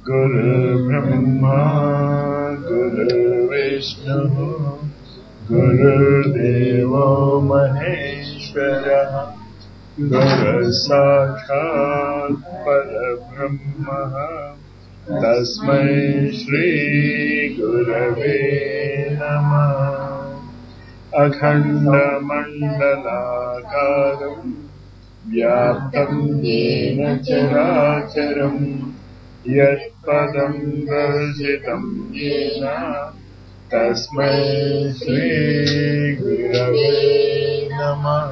गुरुर्ब्रह्मा गुरुर्विष्णुः गुरुर्देवो महेश्वरः गुरुसाक्षात् परब्रह्मः तस्मै श्रीगुरवे नमः अखण्डमण्डलाकारम् व्याप्तम् येन चराचरम् यत्पदम् दर्शितम् येन तस्मै श्रीगुरवे नमः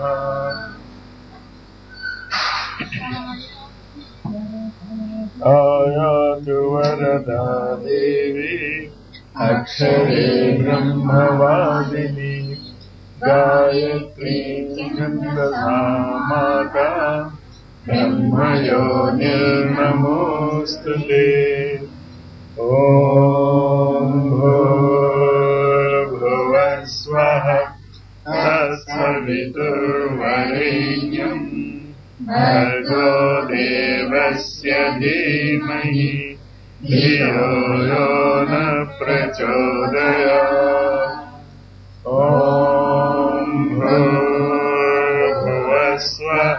आयातु वरदा देवी अक्षरे ब्रह्मवादिनी गायत्री छन्दसा माता ब्रह्मयो निर्नमोऽस्तु ते ॐ भूर्भुवः स्वः तत्सवितुर्वरेण्यम् भर्गो देवस्य धीमहि धियो यो न प्रचोदयात् ॐ भूर्भुवः स्वः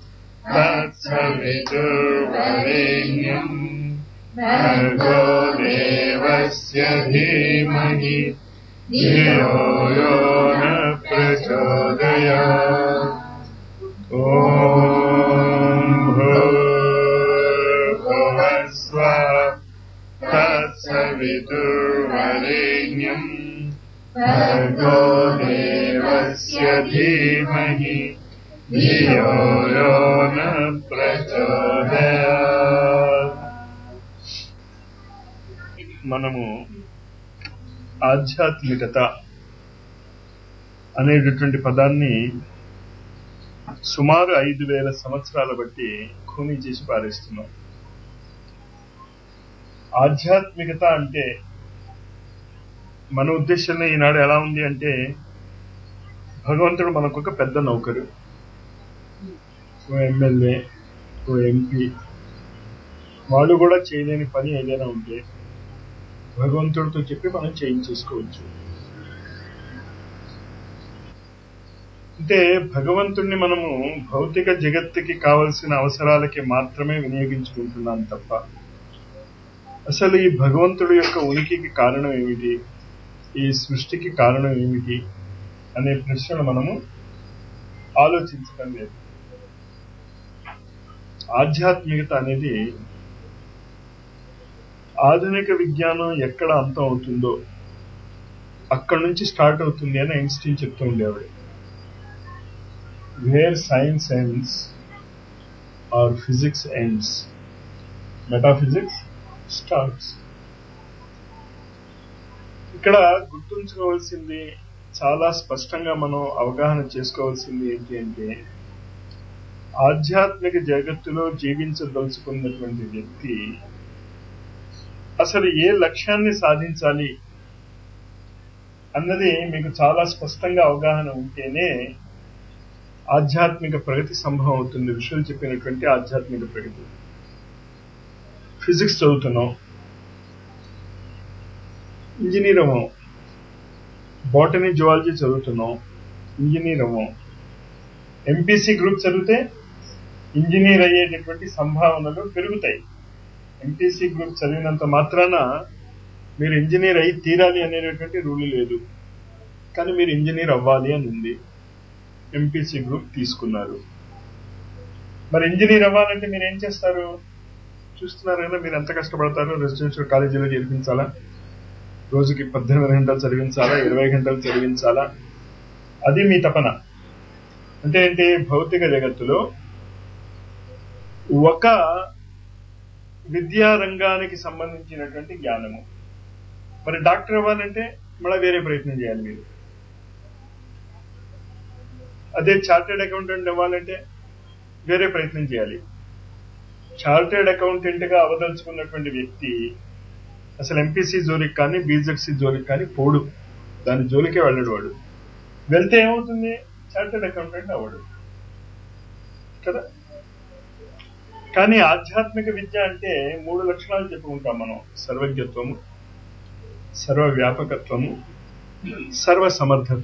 तत्सवितुर्वरेण्यम् भर्गो देवस्य धीमहि धियो यो न प्रचोदयात् ॐ भूर्भुवः स्वः तत्सवितुर्वरेण्यम् भर्गो देवस्य धीमहि धियो यो न ప్రచోదయాత్ మనము ఆధ్యాత్మికత అనేటటువంటి పదాన్ని సుమారు ఐదు వేల సంవత్సరాల బట్టి ఖూనీ చేసి పారేస్తున్నాం ఆధ్యాత్మికత అంటే మన ఉద్దేశంలో ఈనాడు ఎలా ఉంది అంటే భగవంతుడు మనకు ఒక పెద్ద నౌకరు ఓ ఎమ్మెల్యే ఓ ఎంపీ వాళ్ళు కూడా చేయలేని పని ఏదైనా ఉంటే భగవంతుడితో చెప్పి మనం చేయించేసుకోవచ్చు అంటే భగవంతుణ్ణి మనము భౌతిక జగత్తుకి కావలసిన అవసరాలకి మాత్రమే వినియోగించుకుంటున్నాం తప్ప అసలు ఈ భగవంతుడి యొక్క ఉనికికి కారణం ఏమిటి ఈ సృష్టికి కారణం ఏమిటి అనే ప్రశ్నలు మనము ఆలోచించడం లేదు ఆధ్యాత్మికత అనేది ఆధునిక విజ్ఞానం ఎక్కడ అంతం అవుతుందో అక్కడి నుంచి స్టార్ట్ అవుతుంది అని ఐన్స్టీన్ చెప్తూ ఉండేవాడు where science ends or physics ends metaphysics starts ఇక్కడ గుర్తుంచుకోవాల్సింది చాలా స్పష్టంగా మనం అవగాహన చేసుకోవాల్సింది ఏంటి అంటే ఆధ్యాత్మిక జగత్తులో జీవించదలుచుకున్నటువంటి వ్యక్తి అసలు ఏ లక్ష్యాన్ని సాధించాలి అన్నది మీకు చాలా స్పష్టంగా అవగాహన ఉంటేనే ఆధ్యాత్మిక ప్రగతి సంభవం అవుతుంది ఋషులు చెప్పినటువంటి ఆధ్యాత్మిక ప్రగతి ఫిజిక్స్ చదువుతున్నాం ఇంజనీర్ అవ్వం బాటనీ జువాలజీ చదువుతున్నాం ఇంజనీర్ అవ్వం ఎంపీసీ గ్రూప్ చదివితే ఇంజనీర్ అయ్యేటటువంటి సంభావనలు పెరుగుతాయి ఎంపీసీ గ్రూప్ చదివినంత మాత్రాన మీరు ఇంజనీర్ అయి తీరాలి అనేటటువంటి రూల్ లేదు కానీ మీరు ఇంజనీర్ అవ్వాలి అని ఉంది ఎంపీసీ గ్రూప్ తీసుకున్నారు మరి ఇంజనీర్ అవ్వాలంటే మీరు ఏం చేస్తారు చూస్తున్నారు కదా మీరు ఎంత కష్టపడతారో రెసిడెన్షియల్ కాలేజీలో చేర్పించాలా రోజుకి పద్దెనిమిది గంటలు చదివించాలా ఇరవై గంటలు చదివించాలా అది మీ తపన అంటే ఏంటి భౌతిక జగత్తులో ఒక విద్యా రంగానికి సంబంధించినటువంటి జ్ఞానము మరి డాక్టర్ అవ్వాలంటే మళ్ళీ వేరే ప్రయత్నం చేయాలి మీరు అదే చార్టెడ్ అకౌంటెంట్ అవ్వాలంటే వేరే ప్రయత్నం చేయాలి చార్టెడ్ అకౌంటెంట్ గా అవదలుచుకున్నటువంటి వ్యక్తి అసలు ఎంపీసీ జోలికి కానీ బీజెడ్సీ జోలికి కానీ పోడు దాని జోలికే వెళ్ళడు వాడు వెళ్తే ఏమవుతుంది చార్టెడ్ అకౌంటెంట్ అవ్వడు కదా కానీ ఆధ్యాత్మిక విద్య అంటే మూడు లక్షణాలు చెప్పుకుంటాం మనం సర్వజ్ఞత్వము సర్వ వ్యాపకత్వము సర్వ సమర్థత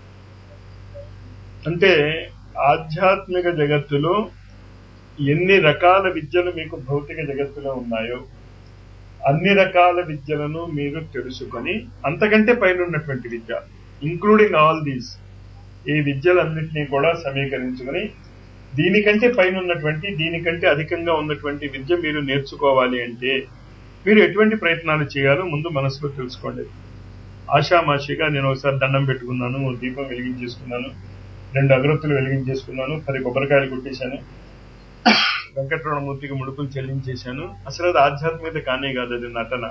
అంటే ఆధ్యాత్మిక జగత్తులో ఎన్ని రకాల విద్యలు మీకు భౌతిక జగత్తులో ఉన్నాయో అన్ని రకాల విద్యలను మీరు తెలుసుకొని అంతకంటే పైన ఉన్నటువంటి విద్య ఇంక్లూడింగ్ ఆల్ దీస్ ఈ విద్యలన్నింటినీ కూడా సమీకరించుకొని దీనికంటే పైన ఉన్నటువంటి దీనికంటే అధికంగా ఉన్నటువంటి విద్య మీరు నేర్చుకోవాలి అంటే మీరు ఎటువంటి ప్రయత్నాలు చేయాలో ముందు మనసులో తెలుసుకోండి ఆషామాషిగా నేను ఒకసారి దండం పెట్టుకున్నాను దీపం వెలిగించేసుకున్నాను రెండు అగరత్తులు వెలిగించేసుకున్నాను పది కొబ్బరికాయలు కొట్టేశాను వెంకటరమణమూర్తికి ముడుపులు చెల్లించేశాను అసలు అది ఆధ్యాత్మికత కానే కాదు అది నటన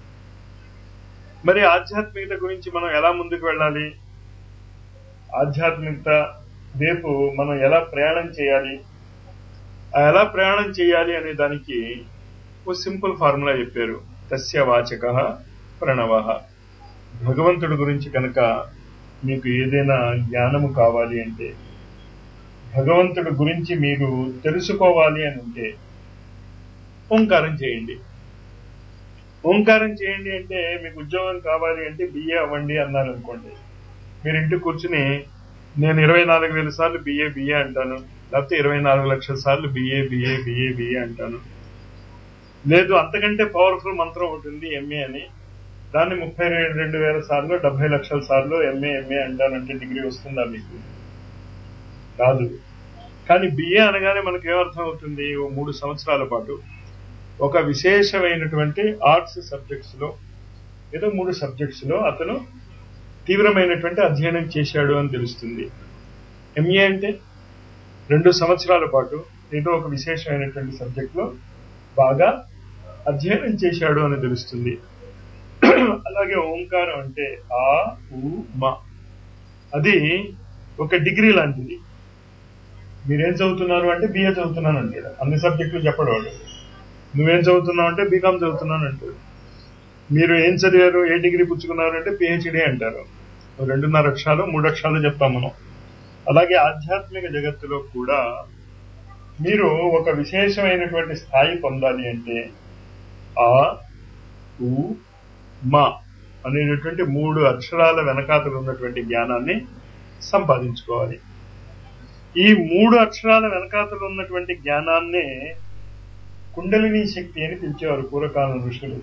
మరి ఆధ్యాత్మికత గురించి మనం ఎలా ముందుకు వెళ్ళాలి ఆధ్యాత్మికత రేపు మనం ఎలా ప్రయాణం చేయాలి ఆ ఎలా ప్రయాణం చేయాలి అనే దానికి ఓ సింపుల్ ఫార్ములా చెప్పారు తస్య వాచక ప్రణవ భగవంతుడి గురించి కనుక మీకు ఏదైనా జ్ఞానము కావాలి అంటే భగవంతుడి గురించి మీరు తెలుసుకోవాలి అని ఉంటే ఓంకారం చేయండి ఓంకారం చేయండి అంటే మీకు ఉద్యోగం కావాలి అంటే బిఏ అవ్వండి అన్నారు అనుకోండి మీరు ఇంటికి కూర్చుని నేను ఇరవై నాలుగు వేల సార్లు బిఏ బిఏ అంటాను లేకపోతే ఇరవై నాలుగు లక్షల సార్లు బిఏ బిఏ బిఏ బిఏ అంటాను లేదు అంతకంటే పవర్ఫుల్ మంత్రం ఒకటి ఉంది ఎంఏ అని దాన్ని ముప్పై రెండు వేల సార్లు డెబ్బై లక్షల సార్లు ఎంఏ ఎంఏ అంటానంటే డిగ్రీ వస్తుందా మీకు రాదు కానీ బిఏ అనగానే మనకు ఏమర్థం అవుతుంది ఓ మూడు సంవత్సరాల పాటు ఒక విశేషమైనటువంటి ఆర్ట్స్ సబ్జెక్ట్స్ లో ఏదో మూడు సబ్జెక్ట్స్ లో అతను తీవ్రమైనటువంటి అధ్యయనం చేశాడు అని తెలుస్తుంది ఎంఏ అంటే రెండు సంవత్సరాల పాటు ఏదో ఒక విశేషమైనటువంటి సబ్జెక్ట్ లో బాగా అధ్యయనం చేశాడు అని తెలుస్తుంది అలాగే ఓంకారం అంటే ఆ ఉ మా అది ఒక డిగ్రీ లాంటిది మీరేం చదువుతున్నారు అంటే బిఏ చదువుతున్నాను అంటాడు అన్ని సబ్జెక్టులు చెప్పడు వాడు నువ్వేం చదువుతున్నావు అంటే బీకామ్ చదువుతున్నాను అంటాడు మీరు ఏం చదివారు ఏ డిగ్రీ పుచ్చుకున్నారు అంటే పిహెచ్డి అంటారు రెండున్నర అక్షరాలు మూడు అక్షరాలు చెప్తాం మనం అలాగే ఆధ్యాత్మిక జగత్తులో కూడా మీరు ఒక విశేషమైనటువంటి స్థాయి పొందాలి అంటే ఆ ఉ మా అనేటటువంటి మూడు అక్షరాల వెనకాతలు ఉన్నటువంటి జ్ఞానాన్ని సంపాదించుకోవాలి ఈ మూడు అక్షరాల వెనకాతలు ఉన్నటువంటి జ్ఞానాన్నే కుండలిని శక్తి అని పిలిచేవారు పూర్వకాలం ఋషులు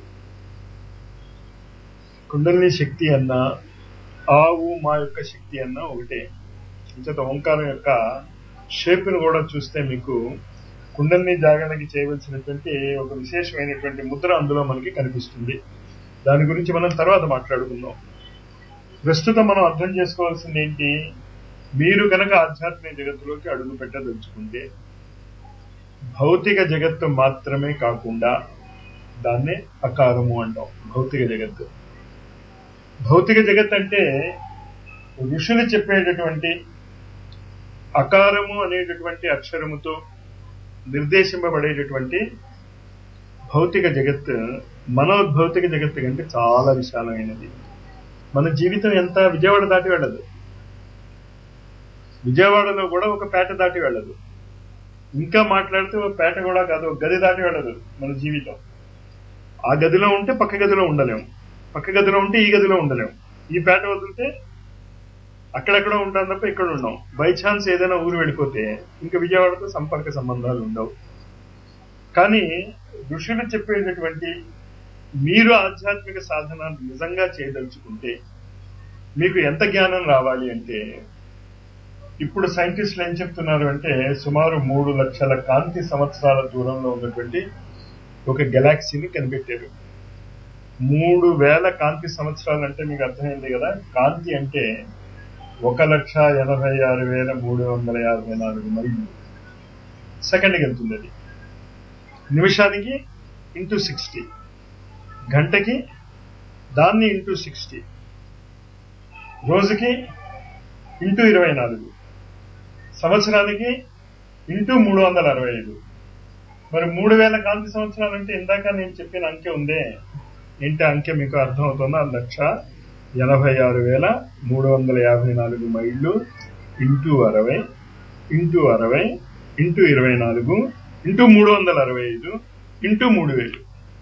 కుండలిని శక్తి అన్న ఆవు మా యొక్క శక్తి అన్న ఒకటే ఇంత ఓంకారం యొక్క షేప్ను కూడా చూస్తే మీకు కుండలిని జాగరణకి చేయవలసినటువంటి ఒక విశేషమైనటువంటి ముద్ర అందులో మనకి కనిపిస్తుంది దాని గురించి మనం తర్వాత మాట్లాడుకుందాం ప్రస్తుతం మనం అర్థం చేసుకోవాల్సింది ఏంటి మీరు కనుక ఆధ్యాత్మిక జగత్తులోకి అడుగు పెట్టదలుచుకుంటే భౌతిక జగత్తు మాత్రమే కాకుండా దాన్నే అకారము అంటాం భౌతిక జగత్తు భౌతిక జగత్ అంటే ఋషులు చెప్పేటటువంటి అకారము అనేటటువంటి అక్షరముతో నిర్దేశింపబడేటటువంటి భౌతిక జగత్ మనోద్భౌతిక జగత్తు కంటే చాలా విశాలమైనది మన జీవితం ఎంత విజయవాడ దాటి వెళ్ళదు విజయవాడలో కూడా ఒక పేట దాటి వెళ్ళదు ఇంకా మాట్లాడితే ఒక పేట కూడా కాదు ఒక గది దాటి వెళ్ళదు మన జీవితం ఆ గదిలో ఉంటే పక్క గదిలో ఉండలేము పక్క గదిలో ఉంటే ఈ గదిలో ఉండలేము ఈ పేట వదిలితే అక్కడెక్కడో ఉంటాం తప్ప ఇక్కడ ఉండం బై ఛాన్స్ ఏదైనా ఊరు వెళ్ళిపోతే ఇంకా విజయవాడతో సంపర్క సంబంధాలు ఉండవు కానీ ఋషులు చెప్పేటటువంటి మీరు ఆధ్యాత్మిక సాధన నిజంగా చేయదలుచుకుంటే మీకు ఎంత జ్ఞానం రావాలి అంటే ఇప్పుడు సైంటిస్టులు ఏం చెప్తున్నారు అంటే సుమారు మూడు లక్షల కాంతి సంవత్సరాల దూరంలో ఉన్నటువంటి ఒక గెలాక్సీని కనిపెట్టారు మూడు వేల కాంతి సంవత్సరాలు అంటే మీకు అర్థమైంది కదా కాంతి అంటే ఒక లక్ష ఎనభై ఆరు వేల మూడు వందల యాభై నాలుగు మైళ్ళు సెకండ్కి వెళ్తుంది అది నిమిషానికి ఇంటూ సిక్స్టీ గంటకి దాన్ని ఇంటూ సిక్స్టీ రోజుకి ఇంటూ ఇరవై నాలుగు సంవత్సరానికి ఇంటూ మూడు వందల అరవై ఐదు మరి మూడు వేల కాంతి సంవత్సరాలు అంటే ఇందాక నేను చెప్పిన అంకె ఉందే ఏంటి అంకె మీకు అర్థమవుతుందా లక్ష ఎనభై ఆరు వేల మూడు వందల యాభై నాలుగు మైళ్ళు ఇంటూ అరవై ఇంటూ అరవై ఇంటూ ఇరవై నాలుగు ఇంటూ మూడు వందల అరవై ఐదు ఇంటూ మూడు వేలు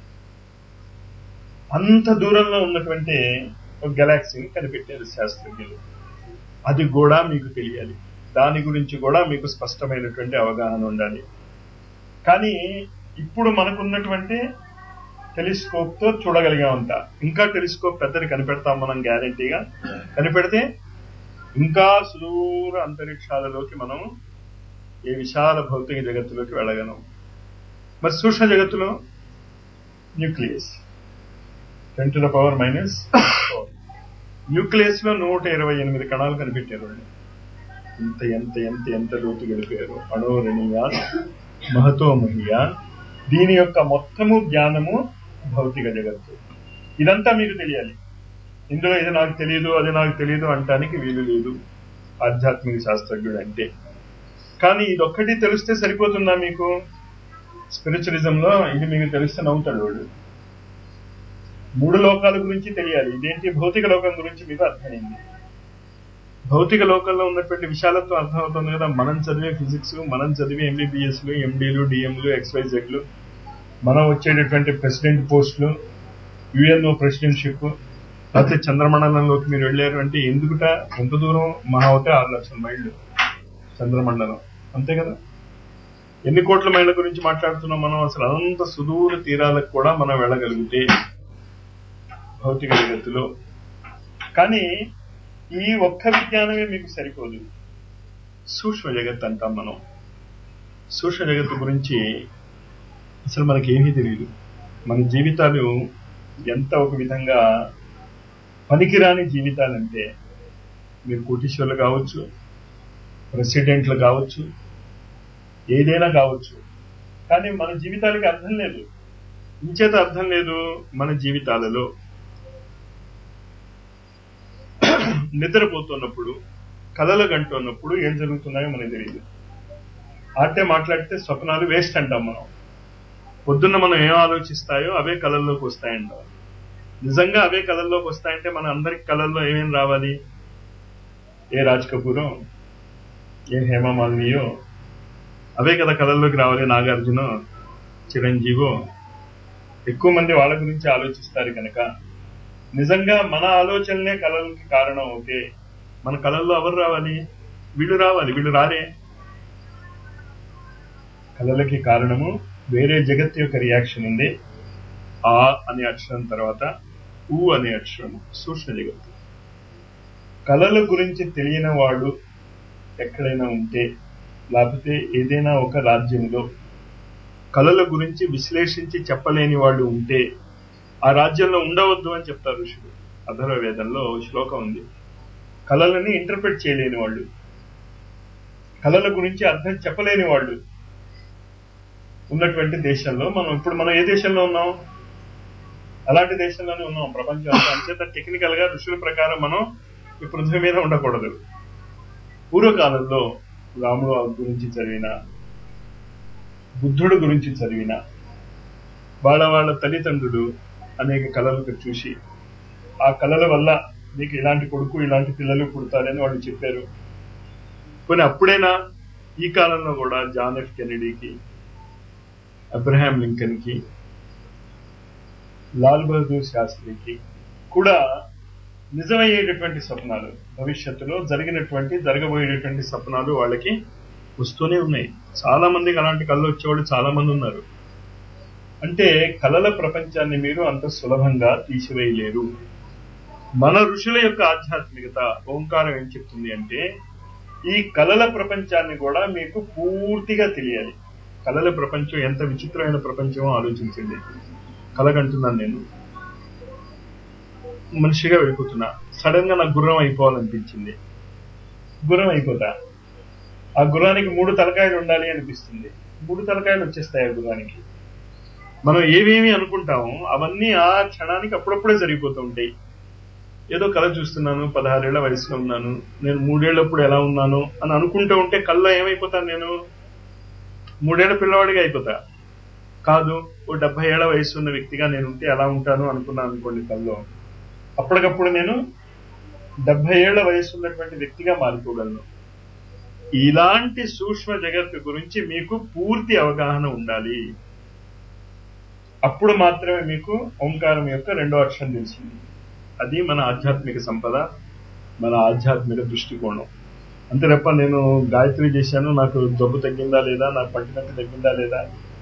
అంత దూరంలో ఉన్నటువంటి ఒక గెలాక్సీని కనిపెట్టారు శాస్త్రజ్ఞులు అది కూడా మీకు తెలియాలి దాని గురించి కూడా మీకు స్పష్టమైనటువంటి అవగాహన ఉండాలి కానీ ఇప్పుడు మనకున్నటువంటి టెలిస్కోప్ తో చూడగలిగామంట ఇంకా టెలిస్కోప్ పెద్దది కనిపెడతాం మనం గ్యారంటీగా కనిపెడితే ఇంకా సుదూర అంతరిక్షాలలోకి మనం ఈ విశాల భౌతిక జగత్తులోకి వెళ్ళగలం మరి సూక్ష్మ జగత్తులో nucleus ten to the power minus nucleus లో నూట ఇరవై ఎనిమిది కణాలు కనిపెట్టారు వాళ్ళు ఎంత ఎంత ఎంత ఎంత లోతు గడిపారు అణోరణీయాన్ మహతో మహియాన్ దీని యొక్క మొత్తము జ్ఞానము భౌతిక జగత్తు ఇదంతా మీకు తెలియాలి ఇందులో ఇది నాకు తెలియదు అది నాకు తెలియదు అంటానికి వీలు లేదు ఆధ్యాత్మిక శాస్త్రజ్ఞుడు అంటే కానీ ఇదొక్కటి తెలిస్తే సరిపోతుందా మీకు స్పిరిచువలిజం లో ఇది మీకు తెలిస్తే నవ్వుతాడు వాడు మూడు లోకాల గురించి తెలియాలి ఇదేంటి భౌతిక లోకం గురించి మీకు అర్థమైంది భౌతిక లోకంలో ఉన్నటువంటి విశాలత్వం అర్థమవుతుంది కదా మనం చదివే ఫిజిక్స్ మనం చదివే ఎంబీబీఎస్లు ఎండీలు డిఎంలు ఎక్స్వైజెడ్లు మనం వచ్చేటటువంటి ప్రెసిడెంట్ పోస్టులు యుఎన్ఓ ప్రెసిడెంట్షిప్ లేకపోతే చంద్రమండలంలోకి మీరు వెళ్ళారు అంటే ఎందుకుట ఎంత దూరం మహా అవుతే ఆరు లక్షల మైళ్ళు చంద్రమండలం అంతే కదా ఎన్ని కోట్ల మైళ్ళ గురించి మాట్లాడుతున్నాం మనం అసలు అనంత సుదూర తీరాలకు కూడా మనం వెళ్ళగలిగితే భౌతిక జగత్తులో కానీ ఈ ఒక్క విజ్ఞానమే మీకు సరిపోదు సూక్ష్మ జగత్ అంటాం మనం సూక్ష్మ జగత్తు గురించి అసలు మనకి ఏమీ తెలియదు మన జీవితాలు ఎంత ఒక విధంగా పనికిరాని జీవితాలంటే మీరు కోటీశ్వర్లు కావచ్చు ప్రెసిడెంట్లు కావచ్చు ఏదైనా కావచ్చు కానీ మన జీవితాలకి అర్థం లేదు ఇంచేత అర్థం లేదు మన జీవితాలలో నిద్రపోతున్నప్పుడు కలలు గంటున్నప్పుడు ఏం జరుగుతున్నాయో మనకు తెలియదు ఆటే మాట్లాడితే స్వప్నాలు వేస్ట్ అంటాం మనం పొద్దున్న మనం ఏం ఆలోచిస్తాయో అవే కళల్లోకి వస్తాయంటాం నిజంగా అవే కళల్లోకి వస్తాయంటే మన అందరికి కళల్లో ఏమేం రావాలి ఏ రాజ్ కపూరో ఏ హేమ మాలినియో అవే కదా కళల్లోకి రావాలి నాగార్జున చిరంజీవో ఎక్కువ మంది వాళ్ళ గురించి ఆలోచిస్తారు కనుక నిజంగా మన ఆలోచనలే కళలకి కారణం అవుతే మన కళల్లో ఎవరు రావాలి వీళ్ళు రావాలి వీళ్ళు రారే కళలకి కారణము వేరే జగత్తు యొక్క రియాక్షన్ ఉంది ఆ అనే అక్షరం తర్వాత ఊ అనే అక్షరం సూక్ష్మ జగత్తు కళల గురించి తెలియని వాడు ఎక్కడైనా ఉంటే లేకపోతే ఏదైనా ఒక రాజ్యంలో కళల గురించి విశ్లేషించి చెప్పలేని వాళ్ళు ఉంటే ఆ రాజ్యంలో ఉండవద్దు అని చెప్తారు ఋషులు అధర్వ వేదంలో శ్లోకం ఉంది కళలని ఇంటర్ప్రిట్ చేయలేని వాళ్ళు కళల గురించి అర్థం చెప్పలేని వాళ్ళు ఉన్నటువంటి దేశంలో మనం ఇప్పుడు మనం ఏ దేశంలో ఉన్నాం అలాంటి దేశంలోనే ఉన్నాం ప్రపంచం అంతా అంచేత టెక్నికల్ గా ఋషుల ప్రకారం మనం ఈ పృథ్వీ మీద ఉండకూడదు పూర్వకాలంలో రాముడు గురించి చదివిన బుద్ధుడు గురించి చదివిన వాళ్ళ వాళ్ళ తల్లిదండ్రులు అనేక కళలకు చూసి ఆ కళల వల్ల మీకు ఇలాంటి కొడుకు ఇలాంటి పిల్లలు పుడతారని వాళ్ళు చెప్పారు కొన్ని అప్పుడైనా ఈ కాలంలో కూడా జాన్ ఎఫ్ కెనడీకి అబ్రహాం లింకన్ కి లాల్ బహదూర్ శాస్త్రికి కూడా నిజమయ్యేటటువంటి స్వప్నాలు భవిష్యత్తులో జరిగినటువంటి జరగబోయేటటువంటి స్వప్నాలు వాళ్ళకి వస్తూనే ఉన్నాయి చాలా మందికి అలాంటి కళ్ళు వచ్చేవాళ్ళు చాలా మంది ఉన్నారు అంటే కళల ప్రపంచాన్ని మీరు అంత సులభంగా తీసివేయలేరు మన ఋషుల యొక్క ఆధ్యాత్మికత ఓంకారం ఏం చెప్తుంది అంటే ఈ కళల ప్రపంచాన్ని కూడా మీకు పూర్తిగా తెలియాలి కళల ప్రపంచం ఎంత విచిత్రమైన ప్రపంచమో ఆలోచించండి కలగంటున్నాను నేను మనిషిగా వెళ్ళిపోతున్నా సడన్ గా నాకు గుర్రం అయిపోవాలనిపించింది గుర్రం అయిపోతా ఆ గుర్రానికి మూడు తలకాయలు ఉండాలి అనిపిస్తుంది మూడు తలకాయలు వచ్చేస్తాయి ఆ గుర్రానికి మనం ఏమేమి అనుకుంటామో అవన్నీ ఆ క్షణానికి అప్పుడప్పుడే జరిగిపోతూ ఉంటాయి ఏదో కళ చూస్తున్నాను పదహారేళ్ల వయసులో ఉన్నాను నేను మూడేళ్లప్పుడు ఎలా ఉన్నాను అని అనుకుంటూ ఉంటే కళ్ళ ఏమైపోతాను నేను మూడేళ్ల పిల్లవాడిగా అయిపోతా కాదు ఓ డెబ్బై ఏళ్ల వయసు ఉన్న వ్యక్తిగా నేను ఉంటే ఎలా ఉంటాను అనుకున్నాను అనుకోండి కల్లో అప్పటికప్పుడు నేను డెబ్బై ఏళ్ల వయసు ఉన్నటువంటి వ్యక్తిగా మారిపోగలను ఇలాంటి సూక్ష్మ జగత్తు గురించి మీకు పూర్తి అవగాహన ఉండాలి అప్పుడు మాత్రమే మీకు ఓంకారం యొక్క రెండో అక్షరం తెలిసింది అది మన ఆధ్యాత్మిక సంపద మన ఆధ్యాత్మిక దృష్టికోణం అంతే తప్ప నేను గాయత్రి చేశాను నాకు జబ్బు తగ్గిందా లేదా నాకు పట్టినట్టు తగ్గిందా లేదా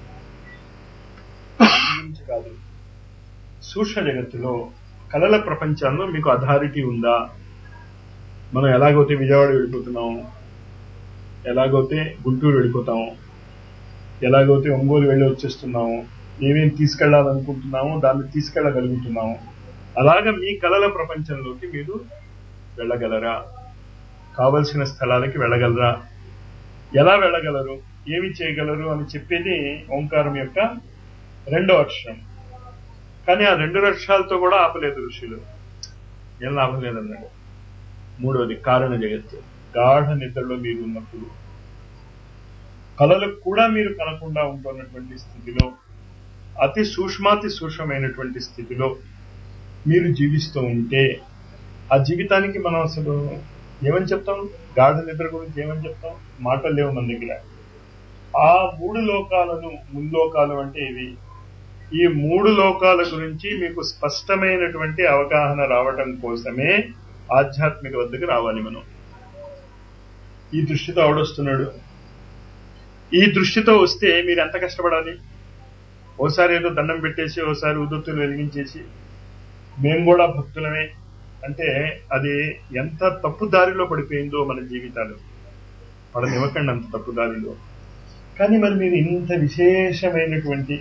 గురించి కాదు సూక్ష్మ జగత్తులో కళల ప్రపంచంలో మీకు అథారిటీ ఉందా మనం ఎలాగైతే విజయవాడ వెళ్ళిపోతున్నాం ఎలాగైతే గుంటూరు వెళ్ళిపోతాము ఎలాగైతే ఒంగోలు వెళ్ళి వచ్చేస్తున్నాము ఏమేం తీసుకెళ్లాలనుకుంటున్నామో దాన్ని తీసుకెళ్లగలుగుతున్నాము అలాగ మీ కళల ప్రపంచంలోకి మీరు వెళ్ళగలరా కావలసిన స్థలాలకి వెళ్ళగలరా ఎలా వెళ్ళగలరు ఏమి చేయగలరు అని చెప్పేది ఓంకారం యొక్క రెండో అక్షరం కానీ ఆ రెండు అక్షరాలతో కూడా ఆపలేదు ఋషులు ఏం లాభం లేదన్నాడు మూడోది కారణ జగత్తు గాఢ నిద్రలో మీరు ఉన్నప్పుడు కళలకు కూడా మీరు కనకుండా ఉంటున్నటువంటి స్థితిలో అతి సూక్ష్మాతి సూక్ష్మమైనటువంటి స్థితిలో మీరు జీవిస్తూ ఉంటే ఆ జీవితానికి మనం అసలు ఏమని చెప్తాం గాఢ నిద్ర గురించి ఏమని చెప్తాం మాటలు లేవు మన దగ్గర ఆ మూడు లోకాలను ముల్లోకాలు అంటే ఇవి ఈ మూడు లోకాల గురించి మీకు స్పష్టమైనటువంటి అవగాహన రావటం కోసమే ఆధ్యాత్మిక వద్దకు రావాలి మనం ఈ దృష్టితో ఆవిడొస్తున్నాడు ఈ దృష్టితో వస్తే మీరు ఎంత కష్టపడాలి ఓసారి ఏదో దండం పెట్టేసి ఓసారి ఉదొత్తులు వెలిగించేసి మేము కూడా భక్తులమే అంటే అది ఎంత తప్పు దారిలో పడిపోయిందో మన జీవితాలు పడనివ్వకండి అంత తప్పు దారిలో కానీ మరి మీరు ఇంత విశేషమైనటువంటి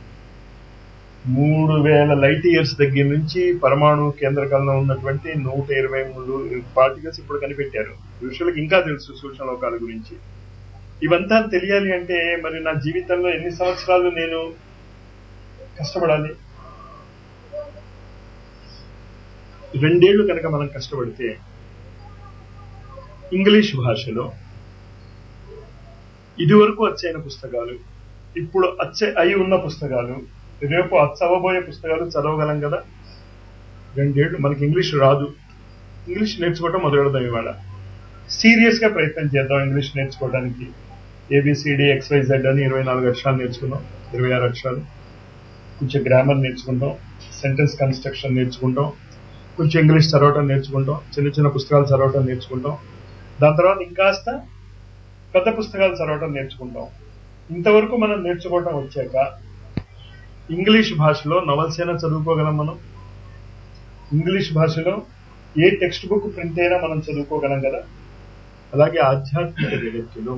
మూడు వేల లైట్ ఇయర్స్ దగ్గర నుంచి పరమాణు కేంద్రకాలంలో ఉన్నటువంటి నూట ఇరవై మూడు పార్టికల్స్ ఇప్పుడు కనిపెట్టారు ఋషులకు ఇంకా తెలుసు సూక్ష్మ లోకాల గురించి ఇవంతా తెలియాలి అంటే మరి నా జీవితంలో ఎన్ని సంవత్సరాలు నేను కష్టపడాలి రెండేళ్లు కనుక మనం కష్టపడితే ఇంగ్లీష్ భాషలో ఇదివరకు వచ్చైన పుస్తకాలు ఇప్పుడు అచ్చే అయి ఉన్న పుస్తకాలు రేపు అచ్చవబోయే పుస్తకాలు చదవగలం కదా రెండేళ్లు మనకి ఇంగ్లీష్ రాదు ఇంగ్లీష్ నేర్చుకోవటం మొదలెడదాం ఇవాళ సీరియస్ గా ప్రయత్నం చేద్దాం ఇంగ్లీష్ నేర్చుకోవడానికి ఏబిసిడి ఎక్స్వైజెడ్ అని ఇరవై నాలుగు అక్షరాలు నేర్చుకున్నాం ఇరవై ఆరు అక్షరాలు కొంచెం గ్రామర్ నేర్చుకుంటాం సెంటెన్స్ కన్స్ట్రక్షన్ నేర్చుకుంటాం కొంచెం ఇంగ్లీష్ చదవటం నేర్చుకుంటాం చిన్న చిన్న పుస్తకాలు చదవటం నేర్చుకుంటాం దాని తర్వాత ఇంకాస్త పెద్ద పుస్తకాలు చదవటం నేర్చుకుంటాం ఇంతవరకు మనం నేర్చుకోవటం వచ్చాక ఇంగ్లీష్ భాషలో నవల్స్ అయినా చదువుకోగలం మనం ఇంగ్లీష్ భాషలో ఏ టెక్స్ట్ బుక్ ప్రింట్ అయినా మనం చదువుకోగలం కదా అలాగే ఆధ్యాత్మిక జగత్తులో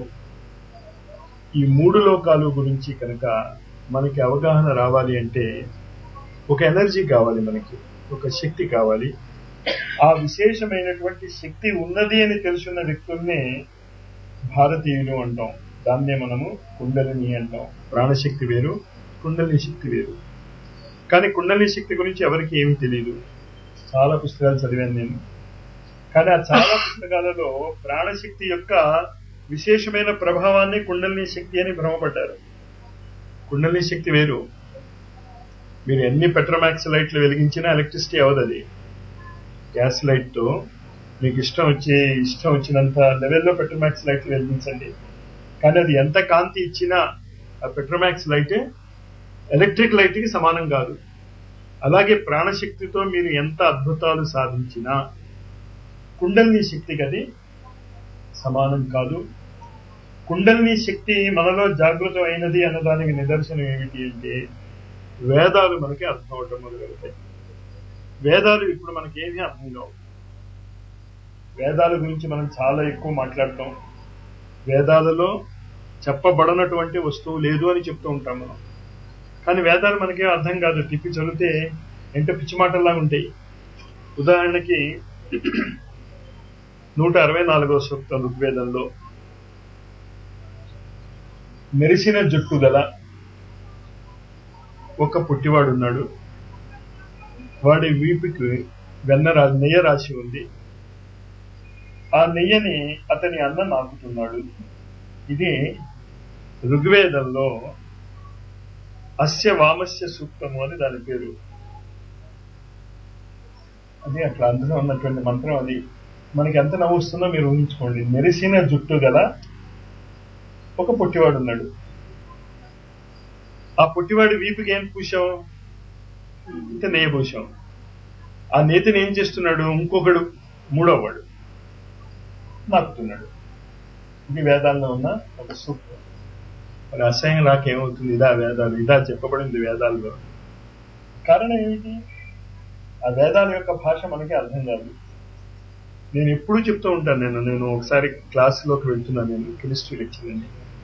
ఈ మూడు లోకాలు గురించి కనుక మనకి అవగాహన రావాలి అంటే ఒక ఎనర్జీ కావాలి మనకి ఒక శక్తి కావాలి ఆ విశేషమైనటువంటి శక్తి ఉన్నది అని తెలుసున్న వ్యక్తుల్ని భారతీయులు అంటాం దాన్నే మనము కుండలిని అంటాం ప్రాణశక్తి వేరు కుండలిని శక్తి వేరు కానీ కుండలిని శక్తి గురించి ఎవరికి ఏమీ తెలియదు చాలా పుస్తకాలు చదివాను నేను కానీ ఆ చాలా పుస్తకాలలో ప్రాణశక్తి యొక్క విశేషమైన ప్రభావాన్ని కుండలిని శక్తి అని భ్రమపడ్డారు కుండలిని శక్తి వేరు మీరు ఎన్ని పెట్రోమాక్స్ లైట్లు వెలిగించినా ఎలక్ట్రిసిటీ అవదు అది గ్యాస్ లైట్ తో మీకు ఇష్టం వచ్చి ఇష్టం వచ్చినంత లెవెల్లో పెట్రోమాక్స్ లైట్లు వెలిగించండి కానీ అది ఎంత కాంతి ఇచ్చినా ఆ పెట్రోమాక్స్ లైట్ ఎలక్ట్రిక్ లైట్ కి సమానం కాదు అలాగే ప్రాణశక్తితో మీరు ఎంత అద్భుతాలు సాధించినా కుండలిని శక్తికి అది సమానం కాదు కుండలిని శక్తి మనలో జాగృతం అయినది అన్నదానికి నిదర్శనం ఏమిటి అంటే వేదాలు మనకి అర్థం అవటం మొదలవుతాయి వేదాలు ఇప్పుడు మనకి ఏమీ అర్థం కావు వేదాల గురించి మనం చాలా ఎక్కువ మాట్లాడతాం వేదాలలో చెప్పబడనటువంటి వస్తువు లేదు అని చెప్తూ ఉంటాం మనం కానీ వేదాలు మనకేం అర్థం కాదు తిప్పి చదివితే ఎంత పిచ్చి మాటల్లా ఉంటాయి ఉదాహరణకి నూట అరవై నాలుగో సూక్తం ఋగ్వేదంలో మెరిసిన జుట్టు గల ఒక పుట్టివాడున్నాడు వాడి వీపుకి వెన్న రా నెయ్య రాసి ఉంది ఆ నెయ్యని అతని అన్న నాకుతున్నాడు ఇది ఋగ్వేదంలో అస్య వామస్య సూక్తము అని దాని పేరు అది అట్లా అందులో ఉన్నటువంటి మంత్రం అది మనకి ఎంత నవ్వు వస్తుందో మీరు ఊహించుకోండి మెరిసిన జుట్టు గల ఒక పొట్టివాడు ఉన్నాడు ఆ పొట్టివాడి వీపుకి ఏం పూసాం ఇంత నెయ్యి పూసాం ఆ నేతిని ఏం చేస్తున్నాడు ఇంకొకడు మూడోవాడు నాకుతున్నాడు ఇది వేదాల్లో ఉన్న ఒక సూత్రం మరి అసహ్యం నాకేమవుతుంది ఇదా వేదాలు ఇదా చెప్పబడింది వేదాల్లో కారణం ఏమిటి ఆ వేదాల యొక్క భాష మనకి అర్థం కాదు నేను ఎప్పుడూ చెప్తూ ఉంటాను నేను నేను ఒకసారి క్లాసులోకి వెళ్తున్నాను నేను కెమిస్ట్రీ లెక్చర్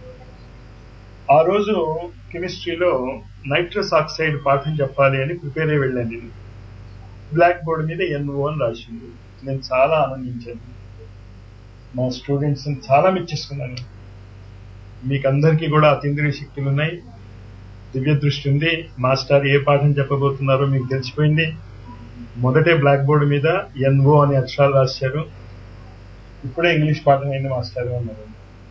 ఆ రోజు కెమిస్ట్రీలో నైట్రస్ ఆక్సైడ్ పాఠం చెప్పాలి అని ప్రిపేర్ అయ్యి వెళ్ళాను నేను బ్లాక్ బోర్డ్ మీద ఎన్ఓ అని రాసింది నేను చాలా ఆనందించాను మా స్టూడెంట్స్ చాలా మెచ్చేసుకున్నాను మీకు అందరికీ కూడా అతీంద్రియ శక్తులు ఉన్నాయి దివ్య దృష్టి ఉంది మాస్టర్ ఏ పాఠం చెప్పబోతున్నారో మీకు తెలిసిపోయింది మొదటే బ్లాక్ బోర్డు మీద ఎన్ఓ అనే అక్షరాలు రాశారు ఇప్పుడే ఇంగ్లీష్ పాఠం అయింది మాస్టర్ అన్నారు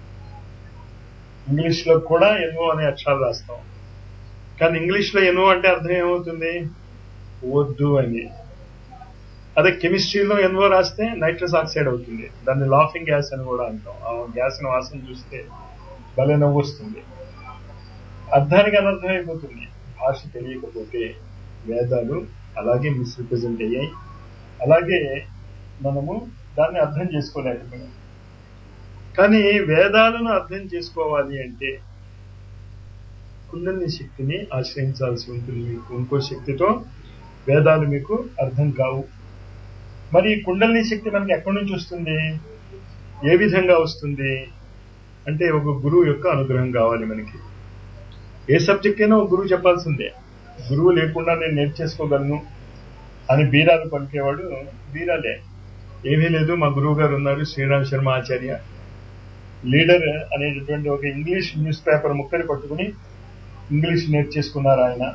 ఇంగ్లీష్ లో కూడా ఎన్ఓ అనే అక్షరాలు రాస్తాం కానీ ఇంగ్లీష్ లో ఎన్ఓ అంటే అర్థం ఏమవుతుంది వద్దు అని అదే కెమిస్ట్రీలో ఎన్ఓ రాస్తే నైట్రస్ ఆక్సైడ్ అవుతుంది దాన్ని లాఫింగ్ గ్యాస్ అని కూడా అంటాం ఆ గ్యాస్ వాసన చూస్తే భలే నవ్వు వస్తుంది అర్థానికి అనర్థం అయిపోతుంది భాష తెలియకపోతే వేదాలు అలాగే మిస్రిప్రజెంట్ అయ్యాయి అలాగే మనము దాన్ని అర్థం చేసుకోలేకపోయాం కానీ వేదాలను అర్థం చేసుకోవాలి అంటే కుండలిని శక్తిని ఆశ్రయించాల్సి ఉంటుంది మీకు ఇంకో శక్తితో వేదాలు మీకు అర్థం కావు మరి ఈ కుండలిని శక్తి మనకి ఎక్కడి నుంచి వస్తుంది ఏ విధంగా వస్తుంది అంటే ఒక గురువు యొక్క అనుగ్రహం కావాలి మనకి ఏ సబ్జెక్ట్ అయినా ఒక గురువు చెప్పాల్సిందే గురువు లేకుండా నేను నేర్చేసుకోగలను అని బీరాలు పలికేవాడు బీరాలే ఏమీ లేదు మా గురువు గారు ఉన్నారు శ్రీరామ్ శర్మ ఆచార్య లీడర్ అనేటటువంటి ఒక ఇంగ్లీష్ న్యూస్ పేపర్ ముక్కని పట్టుకుని ఇంగ్లీష్ నేర్చేసుకున్నారు ఆయన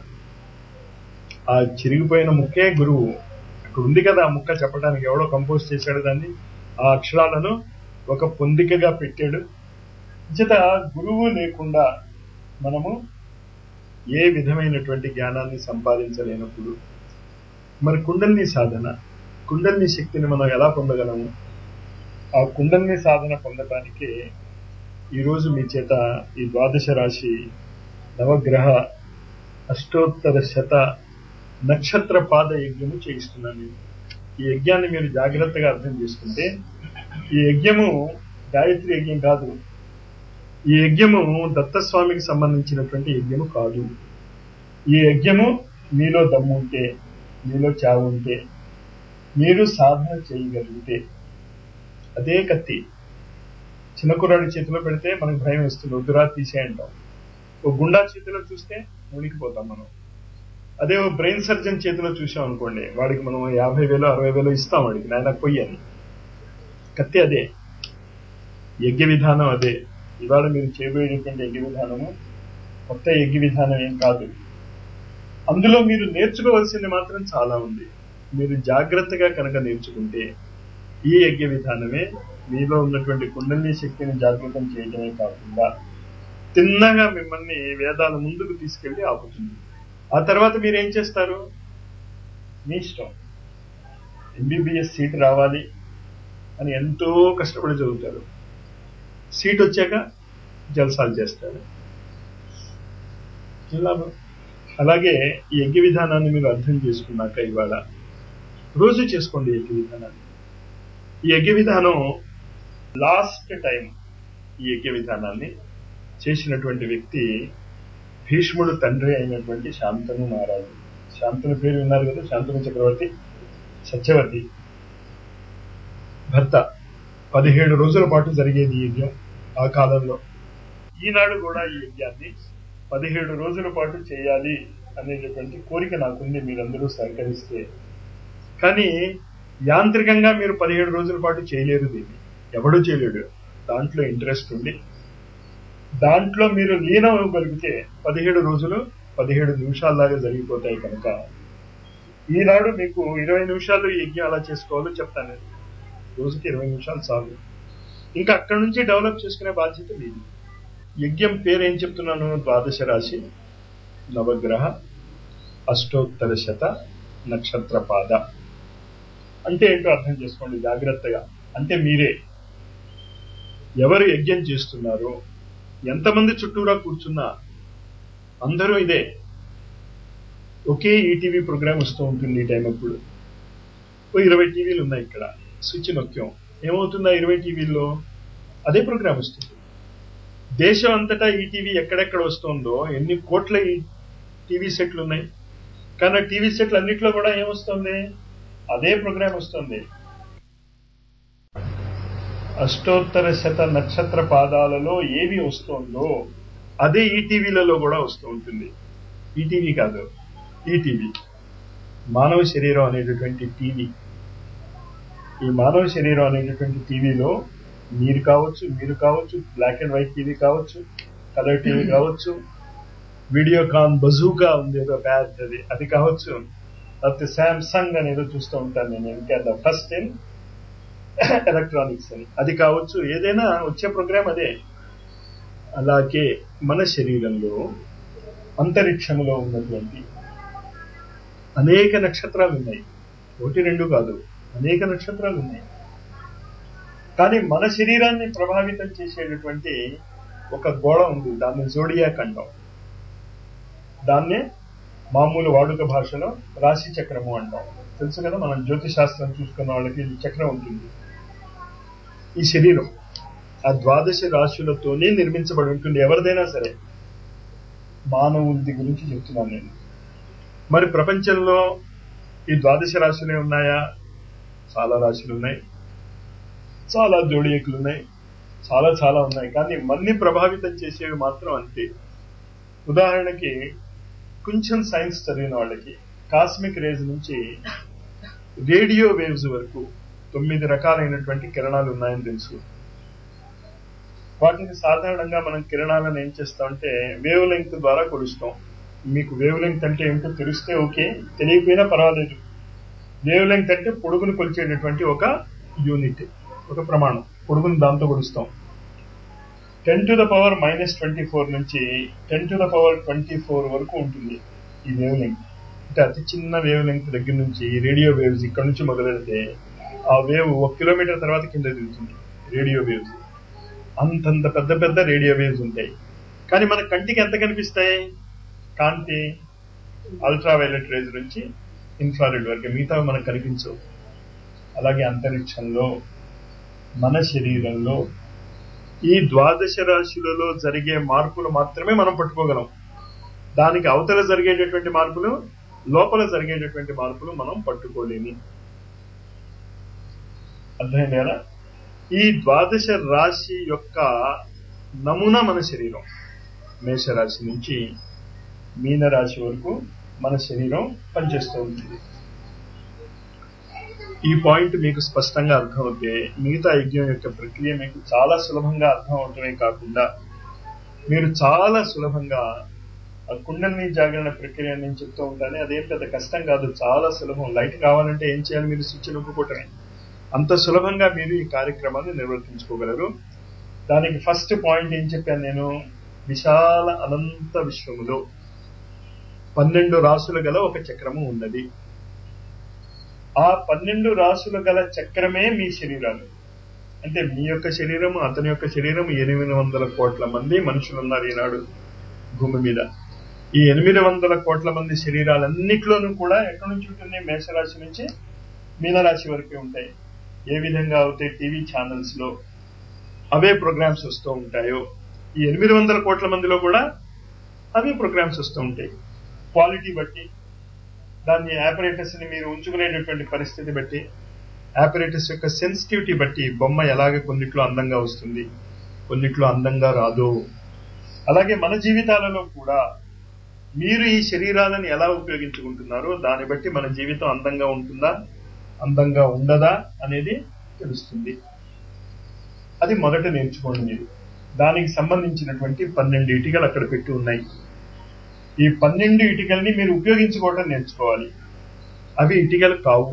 ఆ చిరిగిపోయిన ముక్కే గురువు అక్కడ ఉంది కదా ఆ ముక్క చెప్పడానికి ఎవడో కంపోజ్ చేశాడు దాన్ని ఆ అక్షరాలను ఒక పొందికగా పెట్టాడు చేత గురువు లేకుండా మనము ఏ విధమైనటువంటి జ్ఞానాన్ని సంపాదించలేనప్పుడు మరి కుండలిని సాధన కుండలిని శక్తిని మనం ఎలా పొందగలము ఆ కుండలిని సాధన పొందటానికి ఈరోజు మీ చేత ఈ ద్వాదశ రాశి నవగ్రహ అష్టోత్తర శత నక్షత్ర పాద యజ్ఞము చేయిస్తున్నాను నేను ఈ యజ్ఞాన్ని మీరు జాగ్రత్తగా అర్థం చేసుకుంటే ఈ యజ్ఞము గాయత్రి యజ్ఞం కాదు ఈ యజ్ఞము దత్తస్వామికి సంబంధించినటువంటి యజ్ఞము కాదు ఈ యజ్ఞము మీలో దమ్ము ఉంటే మీలో చావు ఉంటే మీరు సాధన చేయగలిగితే అదే కత్తి చిన్న కుర్రాడి చేతిలో పెడితే మనకు భయం వేస్తుంది వద్దురా తీసేయంటాం ఓ గుండా చేతిలో చూస్తే మునిగిపోతాం మనం అదే ఓ బ్రెయిన్ సర్జన్ చేతిలో చూసాం అనుకోండి వాడికి మనం యాభై వేలు అరవై వేలు ఇస్తాం వాడికి నాయన పొయ్యి అని కత్తి అదే యజ్ఞ విధానం అదే ఇవాళ మీరు చేయబోయేటువంటి యజ్ఞ విధానము కొత్త యజ్ఞ విధానం ఏం కాదు అందులో మీరు నేర్చుకోవాల్సింది మాత్రం చాలా ఉంది మీరు జాగ్రత్తగా కనుక నేర్చుకుంటే ఈ యజ్ఞ విధానమే మీలో ఉన్నటువంటి కుండలిని శక్తిని జాగృతం చేయడమే కాకుండా తిన్నగా మిమ్మల్ని వేదాల ముందుకు తీసుకెళ్లి ఆపుతుంది ఆ తర్వాత మీరు ఏం చేస్తారు మీ ఇష్టం ఎంబీబీఎస్ సీట్ రావాలి అని ఎంతో కష్టపడి చదువుతారు సీట్ వచ్చాక జల్సాలు చేస్తారు లాభం అలాగే ఈ యజ్ఞ విధానాన్ని మీరు అర్థం చేసుకున్నాక ఇవాళ రోజు చేసుకోండి యజ్ఞ విధానాన్ని ఈ యజ్ఞ విధానం లాస్ట్ టైం ఈ యజ్ఞ విధానాన్ని చేసినటువంటి వ్యక్తి భీష్ముడు తండ్రి అయినటువంటి శాంతను మహారాజు శాంతను పేరు విన్నారు కదా శాంతను చక్రవర్తి సత్యవతి భర్త పదిహేడు రోజుల పాటు జరిగేది ఈ యజ్ఞం ఆ కాలంలో ఈనాడు కూడా ఈ యజ్ఞాన్ని పదిహేడు రోజుల పాటు చేయాలి అనేటటువంటి కోరిక నాకుంది మీరందరూ సహకరిస్తే కానీ యాంత్రికంగా మీరు పదిహేడు రోజుల పాటు చేయలేరు దీన్ని ఎవడూ చేయలేడు దాంట్లో ఇంట్రెస్ట్ ఉండి దాంట్లో మీరు లీనం అవ్వగలిగితే పదిహేడు రోజులు పదిహేడు నిమిషాల్లాగా జరిగిపోతాయి కనుక ఈనాడు మీకు ఇరవై నిమిషాలు ఈ యజ్ఞం అలా చేసుకోవాలో చెప్తాను నేను రోజుకి ఇరవై నిమిషాలు చాలు ఇంకా అక్కడి నుంచి డెవలప్ చేసుకునే బాధ్యత మీది యజ్ఞం పేరు ఏం చెప్తున్నాను ద్వాదశ రాశి నవగ్రహ అష్టోత్తర శత నక్షత్ర పాద అంటే ఏంటో అర్థం చేసుకోండి జాగ్రత్తగా అంటే మీరే ఎవరు యజ్ఞం చేస్తున్నారో ఎంతమంది చుట్టూరా కూర్చున్నా అందరూ ఇదే ఒకే ఈటీవీ ప్రోగ్రామ్ వస్తూ ఉంటుంది ఈ టైం అప్పుడు ఓ ఇరవై టీవీలు ఉన్నాయి ఇక్కడ స్విచ్ నొక్కాం ఏమవుతుందా ఇరవై టీవీల్లో అదే ప్రోగ్రామ్ వస్తుంది దేశం అంతటా ఈ టీవీ ఎక్కడెక్కడ వస్తుందో ఎన్ని కోట్ల ఈ టీవీ సెట్లు ఉన్నాయి కానీ టీవీ సెట్లు అన్నిట్లో కూడా ఏమొస్తుంది అదే ప్రోగ్రామ్ వస్తుంది అష్టోత్తర శత నక్షత్ర పాదాలలో ఏవి వస్తుందో అదే ఈ టీవీలలో కూడా వస్తూ ఉంటుంది ఈ టీవీ కాదు ఈ టీవీ మానవ శరీరం అనేటటువంటి టీవీ ఈ మానవ శరీరం అనేటటువంటి టీవీలో మీరు కావచ్చు మీరు కావచ్చు బ్లాక్ అండ్ వైట్ టీవీ కావచ్చు కలర్ టీవీ కావచ్చు వీడియోకాన్ బజూకా ఉంది ఏదో పెద్దది అది కావచ్చు లేకపోతే శాంసంగ్ అనేదో చూస్తూ ఉంటాను నేను ఇంకా ద ఫస్ట్ ఇన్ ఎలక్ట్రానిక్స్ అని అది కావచ్చు ఏదైనా వచ్చే ప్రోగ్రామ్ అదే అలాగే మన శరీరంలో అంతరిక్షంలో ఉన్నటువంటి అనేక నక్షత్రాలు ఉన్నాయి ఒకటి రెండు కాదు అనేక నక్షత్రాలు ఉన్నాయి కానీ మన శరీరాన్ని ప్రభావితం చేసేటటువంటి ఒక గోడ ఉంది దాన్ని జోడియా ఖండం దాన్నే మామూలు వాడుక భాషలో రాశి చక్రము అంటాం తెలుసు కదా మనం జ్యోతిష్ శాస్త్రం చూసుకున్న వాళ్ళకి చక్రం ఉంటుంది ఈ శరీరం ఆ ద్వాదశ రాశులతోనే నిర్మించబడి ఉంటుంది ఎవరిదైనా సరే మానవుడి గురించి చెప్తున్నాను నేను మరి ప్రపంచంలో ఈ ద్వాదశ రాశులే ఉన్నాయా చాలా రాశులు ఉన్నాయి చాలా జోడియకులు ఉన్నాయి చాలా చాలా ఉన్నాయి కానీ మన్ని ప్రభావితం చేసేవి మాత్రం అంతే ఉదాహరణకి కొంచెం సైన్స్ చదివిన వాళ్ళకి కాస్మిక్ రేజ్ నుంచి రేడియో వేవ్స్ వరకు తొమ్మిది రకాలైనటువంటి కిరణాలు ఉన్నాయని తెలుసు వాటిని సాధారణంగా మనం కిరణాలను ఏం చేస్తామంటే వేవ్ లెంగ్త్ ద్వారా కొలుస్తాం మీకు వేవ్ లెంగ్త్ అంటే ఏమిటో తెలిస్తే ఓకే తెలియకపోయినా పర్వాలేదు వేవ్ లెంగ్త్ అంటే పొడుగును కొలిచేటటువంటి ఒక యూనిట్ ఒక ప్రమాణం పొడుగును దాంతో కొలుస్తాం ten to the power minus twenty four నుంచి ten to the power twenty four వరకు ఉంటుంది ఈ వేవ్ లెంగ్త్ అంటే అతి చిన్న వేవ్ లెంగ్త్ దగ్గర నుంచి రేడియో వేవ్స్ ఇక్కడ నుంచి మొదలెడితే ఆ వేవ్ ఒక కిలోమీటర్ తర్వాత కింద దిగుతుంది రేడియో వేవ్స్ అంతంత పెద్ద పెద్ద రేడియో వేవ్స్ ఉంటాయి కానీ మన కంటికి ఎంత కనిపిస్తాయి కాంతి అల్ట్రా వైలెట్ రేజ్ నుంచి ఇన్ఫ్రారెడ్ వరకు మిగతా మనకు కనిపించవు అలాగే అంతరిక్షంలో మన శరీరంలో ఈ ద్వాదశ రాశులలో జరిగే మార్పులు మాత్రమే మనం పట్టుకోగలం దానికి అవతల జరిగేటటువంటి మార్పులు లోపల జరిగేటటువంటి మార్పులు మనం పట్టుకోలేని అర్థమైంది కదా ఈ ద్వాదశ రాశి యొక్క నమూనా మన శరీరం మేషరాశి నుంచి మీనరాశి వరకు మన శరీరం పనిచేస్తూ ఉంటుంది ఈ పాయింట్ మీకు స్పష్టంగా అర్థమవుతే మిగతా యజ్ఞం యొక్క ప్రక్రియ మీకు చాలా సులభంగా అర్థం అవటమే కాకుండా మీరు చాలా సులభంగా ఆ కుండలిని జాగరణ ప్రక్రియ నేను చెప్తూ ఉంటాను అదేం పెద్ద కష్టం కాదు చాలా సులభం లైట్ కావాలంటే ఏం చేయాలి మీరు స్విచ్ నొక్కుకోవటమే అంత సులభంగా మీరు ఈ కార్యక్రమాన్ని నిర్వర్తించుకోగలరు దానికి ఫస్ట్ పాయింట్ ఏం చెప్పాను నేను విశాల అనంత విశ్వములో పన్నెండు రాసులు గల ఒక చక్రము ఉన్నది ఆ పన్నెండు రాసులు గల చక్రమే మీ శరీరాలు అంటే మీ యొక్క శరీరము అతని యొక్క శరీరం ఎనిమిది వందల కోట్ల మంది మనుషులు ఉన్నారు ఈనాడు భూమి మీద ఈ ఎనిమిది వందల కోట్ల మంది శరీరాలన్నిట్లోనూ కూడా ఎక్కడి నుంచి ఉంటుంది మేషరాశి నుంచి మీనరాశి వరకే ఉంటాయి ఏ విధంగా అయితే టీవీ ఛానల్స్ లో అవే ప్రోగ్రామ్స్ వస్తూ ఉంటాయో ఈ ఎనిమిది వందల కోట్ల మందిలో కూడా అవే ప్రోగ్రామ్స్ వస్తూ ఉంటాయి క్వాలిటీ బట్టి దాన్ని ఆపరేటర్స్ ని మీరు ఉంచుకునేటటువంటి పరిస్థితి బట్టి ఆపరేటర్స్ యొక్క సెన్సిటివిటీ బట్టి బొమ్మ ఎలాగ కొన్నిట్లో అందంగా వస్తుంది కొన్నిట్లో అందంగా రాదు అలాగే మన జీవితాలలో కూడా మీరు ఈ శరీరాలను ఎలా ఉపయోగించుకుంటున్నారో దాన్ని బట్టి మన జీవితం అందంగా ఉంటుందా అందంగా ఉండదా అనేది తెలుస్తుంది అది మొదట నేర్చుకోండి మీరు దానికి సంబంధించినటువంటి పన్నెండు ఇటుకలు అక్కడ పెట్టి ఉన్నాయి ఈ పన్నెండు ఇటుకల్ని మీరు ఉపయోగించుకోవడం నేర్చుకోవాలి అవి ఇటుకలు కావు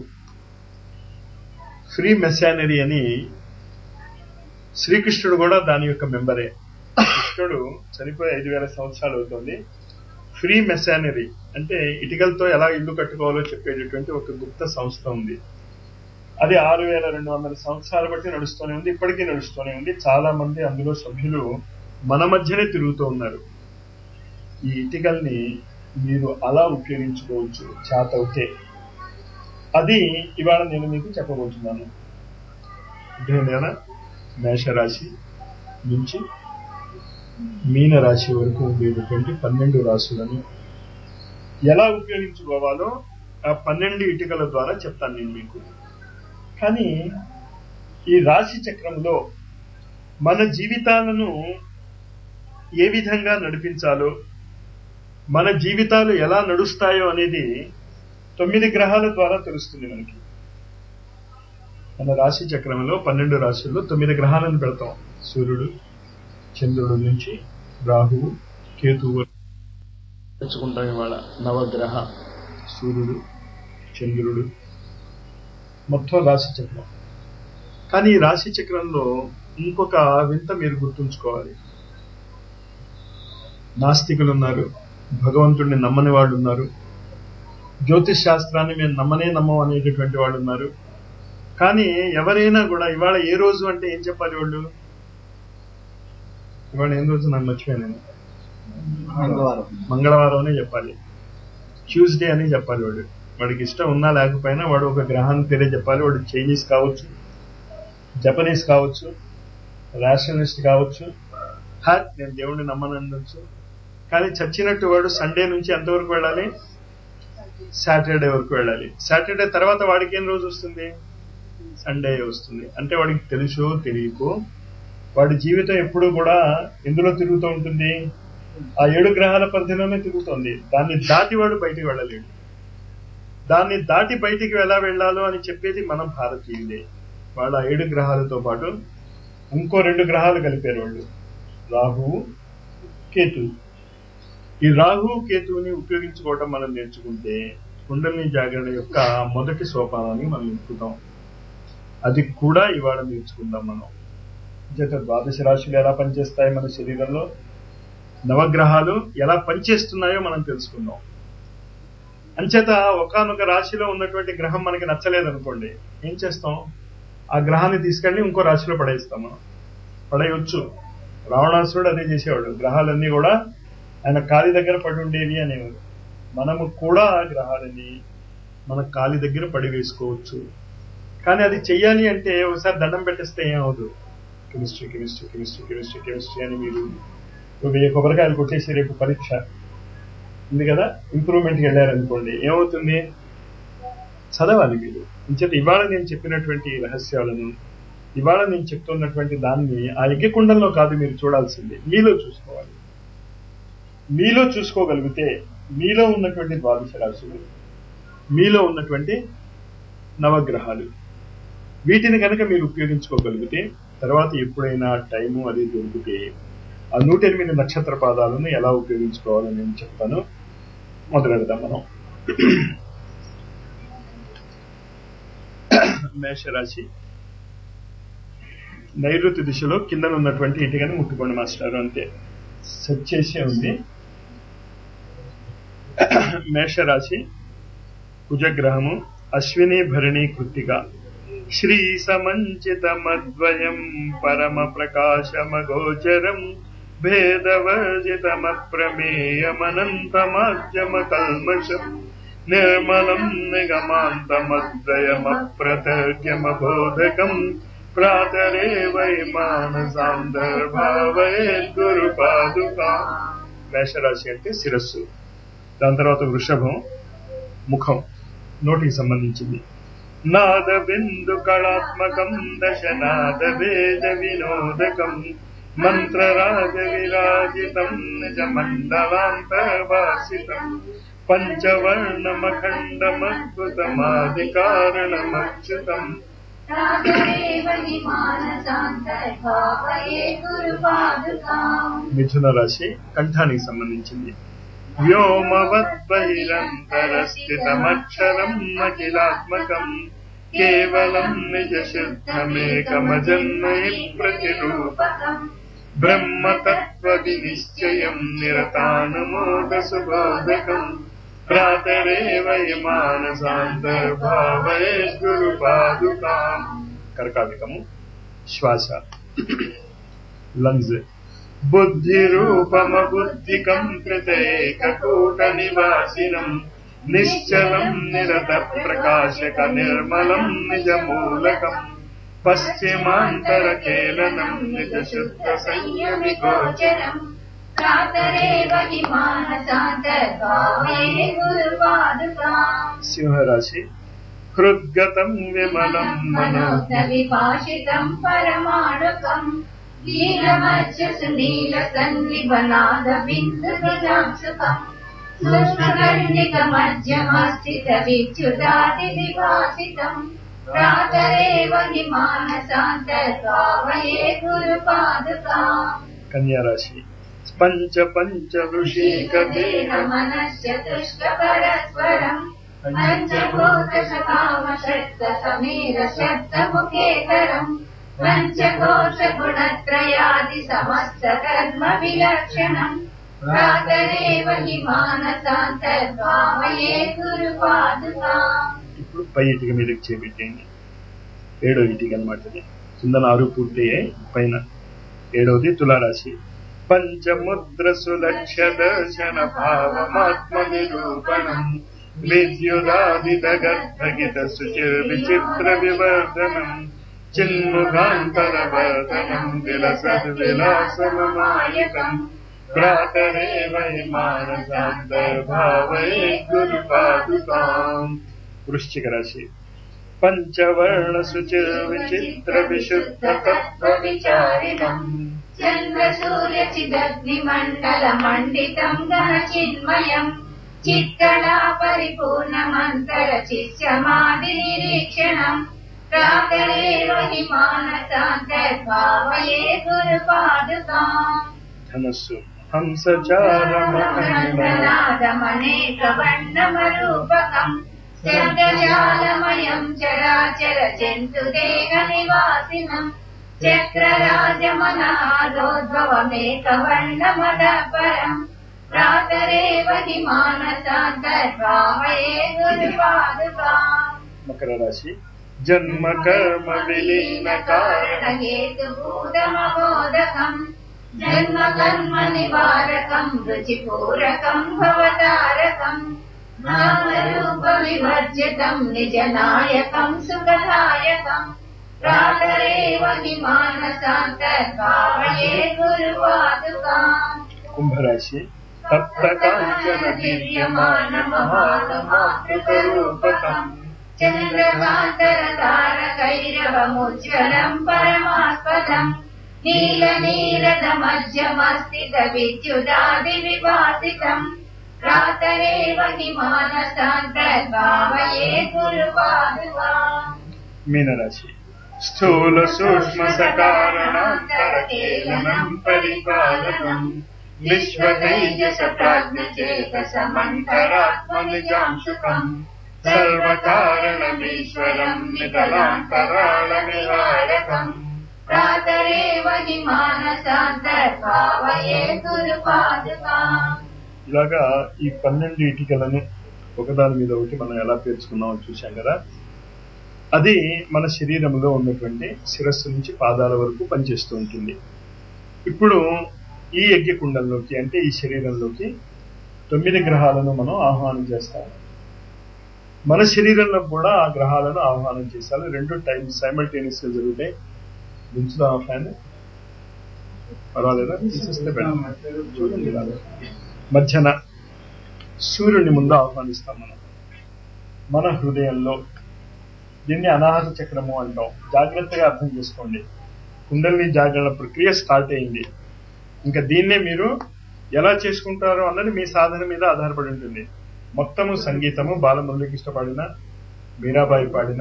ఫ్రీ మెసానరీ అని శ్రీకృష్ణుడు కూడా దాని యొక్క మెంబరే కృష్ణుడు చనిపోయి ఐదు వేల సంవత్సరాలు అవుతుంది ఫ్రీ మెసానరీ అంటే ఇటుకలతో ఎలా ఇల్లు కట్టుకోవాలో చెప్పేటటువంటి ఒక గుప్త సంస్థ ఉంది అది ఆరు వేల రెండు వందల సంవత్సరాలు బట్టి నడుస్తూనే ఉంది ఇప్పటికీ నడుస్తూనే ఉంది చాలా మంది అందులో సభ్యులు మన మధ్యనే తిరుగుతూ ఉన్నారు ఈ ఇటికల్ని మీరు అలా ఉపయోగించుకోవచ్చు చాతవుతే అది ఇవాళ నేను మీకు చెప్పబోతున్నాను అర్థమైందా మేషరాశి నుంచి మీన రాశి వరకు ఉండేటటువంటి పన్నెండు రాశులను ఎలా ఉపయోగించుకోవాలో ఆ పన్నెండు ఇటుకల ద్వారా చెప్తాను నేను మీకు కానీ ఈ రాశి చక్రంలో మన జీవితాలను ఏ విధంగా నడిపించాలో మన జీవితాలు ఎలా నడుస్తాయో అనేది తొమ్మిది గ్రహాల ద్వారా తెలుస్తుంది మనకి మన రాశి చక్రంలో పన్నెండు రాశుల్లో తొమ్మిది గ్రహాలను పెడతాం సూర్యుడు చంద్రుడు నుంచి రాహువు కేతువు తెచ్చుకుంటాం ఇవాళ నవగ్రహ సూర్యుడు చంద్రుడు మొత్తం రాశి చక్రం కానీ ఈ రాశి చక్రంలో ఇంకొక వింత మీరు గుర్తుంచుకోవాలి నాస్తికులు ఉన్నారు భగవంతుడిని నమ్మని వాళ్ళు ఉన్నారు జ్యోతిష్ శాస్త్రాన్ని మేము నమ్మనే నమ్మం అనేటటువంటి వాళ్ళు ఉన్నారు కానీ ఎవరైనా కూడా ఇవాళ ఏ రోజు అంటే ఏం చెప్పాలి వాళ్ళు ఇవాళ ఏం రోజు నాకు మర్చిపోయాను మంగళవారం మంగళవారం అనే చెప్పాలి ట్యూస్డే అని చెప్పాలి వాడు వాడికి ఇష్టం ఉన్నా లేకపోయినా వాడు ఒక గ్రహాన్ని పేరే చెప్పాలి వాడు చైనీస్ కావచ్చు జపనీస్ కావచ్చు రేషనలిస్ట్ కావచ్చు హా నేను దేవుడిని నమ్మనండొచ్చు కానీ చచ్చినట్టు వాడు సండే నుంచి ఎంతవరకు వెళ్ళాలి సాటర్డే వరకు వెళ్ళాలి సాటర్డే తర్వాత వాడికి ఏం రోజు వస్తుంది సండే వస్తుంది అంటే వాడికి తెలుసో తెలియకో వాడి జీవితం ఎప్పుడు కూడా ఎందులో తిరుగుతూ ఉంటుంది ఆ ఏడు గ్రహాల పరిధిలోనే తిరుగుతోంది దాన్ని దాటి వాడు బయటికి వెళ్ళలేడు దాన్ని దాటి బయటికి ఎలా వెళ్ళాలో అని చెప్పేది మనం భారతీయులే వాళ్ళ ఆ ఏడు గ్రహాలతో పాటు ఇంకో రెండు గ్రహాలు కలిపారు వాళ్ళు రాహువు కేతు ఈ రాహు కేతువుని ఉపయోగించుకోవటం మనం నేర్చుకుంటే కుండలిని జాగరణ యొక్క మొదటి సోపానాన్ని మనం ఎక్కుతాం అది కూడా ఇవాళ నేర్చుకుందాం మనం చేత ద్వాదశ రాశులు ఎలా పనిచేస్తాయి మన శరీరంలో నవగ్రహాలు ఎలా పనిచేస్తున్నాయో మనం తెలుసుకుందాం అంచేత ఒకనొక రాశిలో ఉన్నటువంటి గ్రహం మనకి నచ్చలేదనుకోండి ఏం చేస్తాం ఆ గ్రహాన్ని తీసుకెళ్లి ఇంకో రాశిలో పడేస్తాం మనం పడేయొచ్చు రావణాసురుడు అదే చేసేవాడు గ్రహాలన్నీ కూడా ఆయన కాలి దగ్గర పడి ఉండేవి అనేవారు మనము కూడా ఆ గ్రహాలని మన కాలి దగ్గర పడి వేసుకోవచ్చు కానీ అది చెయ్యాలి అంటే ఒకసారి దండం పెట్టేస్తే ఏమవుదు chemistry chemistry chemistry chemistry chemistry అని మీరు ఒక వెయ్యి కొబ్బరికాయలు కొట్టేసి రేపు పరీక్ష ఉంది కదా ఇంప్రూవ్మెంట్కి వెళ్ళారనుకోండి ఏమవుతుంది చదవాలి మీరు ఇంచేత ఇవాళ నేను చెప్పినటువంటి రహస్యాలను ఇవాళ నేను చెప్తున్నటువంటి దాన్ని ఆ యజ్ఞకుండంలో కాదు మీరు చూడాల్సింది మీలో చూసుకోవాలి మీలో చూసుకోగలిగితే మీలో ఉన్నటువంటి ద్వాదశ రాశులు మీలో ఉన్నటువంటి నవగ్రహాలు వీటిని కనుక మీరు ఉపయోగించుకోగలిగితే తర్వాత ఎప్పుడైనా టైము అది దొరికితే ఆ నూట ఎనిమిది నక్షత్ర పాదాలను ఎలా ఉపయోగించుకోవాలని నేను చెప్తాను మొదలెడదాం మనం మేషరాశి నైరుతి దిశలో కింద ఉన్నటువంటి ఇటుకని ముట్టుకోండి మాస్టర్ అంతే సెట్ చేసే ఉంది మేషరాశి కుజగ్రహము అశ్విని భరణి కృత్తిక శ్రీ సమంచితమద్వయం పరమ ప్రకాశమగోచరం భేదవర్జితమప్రమేయమనంతమాద్యమ కల్మషం నిర్మలం నిగమాంతమద్వయమప్రతజ్ఞమబోధకం ప్రాతరేవై మానసాందర్భావయద్గురు పాదుకా మేషరాశి అంటే శిరస్సు దాని తర్వాత వృషభం ముఖం నోటికి సంబంధించింది నాద బిందు కళాత్మకం దశనాద వేద వినోదకం మంత్రరాజ విరాజితం నిజ మండలాంతర్వాసితం పంచవర్ణమఖండమద్భుతమాదికారణమచ్యుతం మిథున రాశి కంఠానికి సంబంధించింది వ్యోమవద్బహిరంతరస్థితమక్షరం అఖిలాత్మకం కేవలం నిజ శుద్ధమేకమజన్మయి ప్రతిరూపకం బ్రహ్మతత్వ వినిశ్చయం నిరతానుమోద సుబోధకం ప్రాతరేవ మానసాంతర్భావే గురు పాదుకాం కర్కాటకము శ్వాస లంగ్స్ బుద్ధిరూపమబుద్ధికం కృతేకూట నివాసినం నిశ్చలం నిరత ప్రకాశక నిర్మలం నిజమూలకం పశ్చిమాంతరకేలనం నిజ శుద్ధ సంయమి గోచరం ప్రాతరేవ హి మానసాంతర్భావే గురుపాదుకాం సింహరాశి హృద్గతం విమలం మనో విభాషితం పరమాణుకం నీలమధ్యసు నీల సన్నిభనాద బిందు సుఖం సూక్ష్మగణిక మధ్యమస్థిత విచ్యుతాది విభాసితం ప్రాతరేవ హి మానసాంతర్భావే గురుపాదుకాం కన్యారాశి పంచ పంచ వృషీకదేన మనశ్చతుష్క పరస్పరం పంచభూత సకామ శక్త సమీర శబ్ద ముఖేతరం పంచకోశ గుణత్రయాది సమస్త కర్మ విలక్షణం ప్రాతరేవ హి మానసాంతర్భావయే గురు పాదుకాం ఇప్పుడు పై ఇటుక మీదకి చేపెట్టేయండి ఏడో ఇటుక అనమాట ఇది కింద నాలుగు పూర్తయ్యాయి పైన ఏడవది తులారాశి పంచముద్ర సులక్ష్య దర్శన భావమాత్మ నిరూపణం విద్యుదాదిత గర్భగిత సుచిర్ విచిత్ర వివర్ధనం చిన్ముఖాంతరవర్ధనం విలసద్ విలాసమమాయకం ప్రాతరేవ మానసాంతర్భావై గురు పాదుకాం వృశ్చిక రాశి పంచవర్ణ సుచిర్ విచిత్ర విశుద్ధ తత్వ విచారిణం చంద్ర సూర్య చిదగ్ని మండల మండితం గణ చిన్మయం చిత్తళా పరిపూర్ణమంతర చిత్యమాది నిరీక్షణం ప్రాతరేవ హి మానసాంతర్భావయే గురు పాదుకాం ధనస్సు హంసచారమహిమ నాదమనేక వర్ణమరూపకం శబ్దజాలమయం చరాచర జంతు దేహ నివాసినం చక్రరాజమనాదోద్భవమేక వర్ణమద పరం ప్రాతరేవ హి మానసాంతర్భావయే గురు పాదుకాం మకర రాశి జన్మ కర్మ విలీన కారణ హేతుభూతమబోధకం జన్మ కర్మ నివారకం రుచిపూరకం భవతారకం నామరూప వివర్జితం నిజ నాయకం సుఖదాయకం ప్రాతరేవ హి మానసాంతర్భావయే గురు పాదుకాం కుంభరాశి తప్త కాంచన దివ్యమాన మహాత్మాకృత రూపకం చంద్రకాంతర తారకైరవముజ్వలం పరమాస్పదం నీల నీరద మధ్యమస్థిత విద్యుదాది విభాసితం ప్రాతరేవ హి మానసాంతర్భావయే గురు పాదుకాం మీనరాశి స్థూల సూక్ష్మ సకారణాంతరకేలనం పరిపాలనం విశ్వతైజస ప్రాజ్ఞచేతసమంతరాత్మ నిజాంశుకం సర్వకారణమీశ్వరం నితలాంతరాళ నివారకం ప్రాతరేవ హి మానసాంతర్భావయే గురు పాదుకాం ఇలాగా ఈ పన్నెండు ఇటుకలను ఒకదాని మీద ఒకటి మనం ఎలా పేర్చుకున్నామో చూశాం కదా అది మన శరీరంలో ఉన్నటువంటి శిరస్సు నుంచి పాదాల వరకు పనిచేస్తూ ఉంటుంది ఇప్పుడు ఈ యజ్ఞకుండంలోకి అంటే ఈ శరీరంలోకి తొమ్మిది గ్రహాలను మనం ఆహ్వానం చేస్తాం మన శరీరంలో కూడా ఆ గ్రహాలను ఆహ్వానం చేశాలి రెండు టైం సైమల్టేనియస్ గా జరుగుతాయి దించుదాం ఆ ఫ్యాన్ పర్వాలేదా తీసేస్తే better. చూడండి ఇలాగా. మధ్యన సూర్యుని ముందు ఆహ్వానిస్తాం మనం మన హృదయంలో దీన్ని అనాహత చక్రము అంటాం జాగ్రత్తగా అర్థం చేసుకోండి కుండలిని జాగరణ ప్రక్రియ స్టార్ట్ అయింది ఇంకా దీన్నే మీరు ఎలా చేసుకుంటారో అన్నది మీ సాధన మీద ఆధారపడి ఉంటుంది మొత్తము సంగీతము బాలమురళికృష్ణ పాడిన మీరాబాయి పాడిన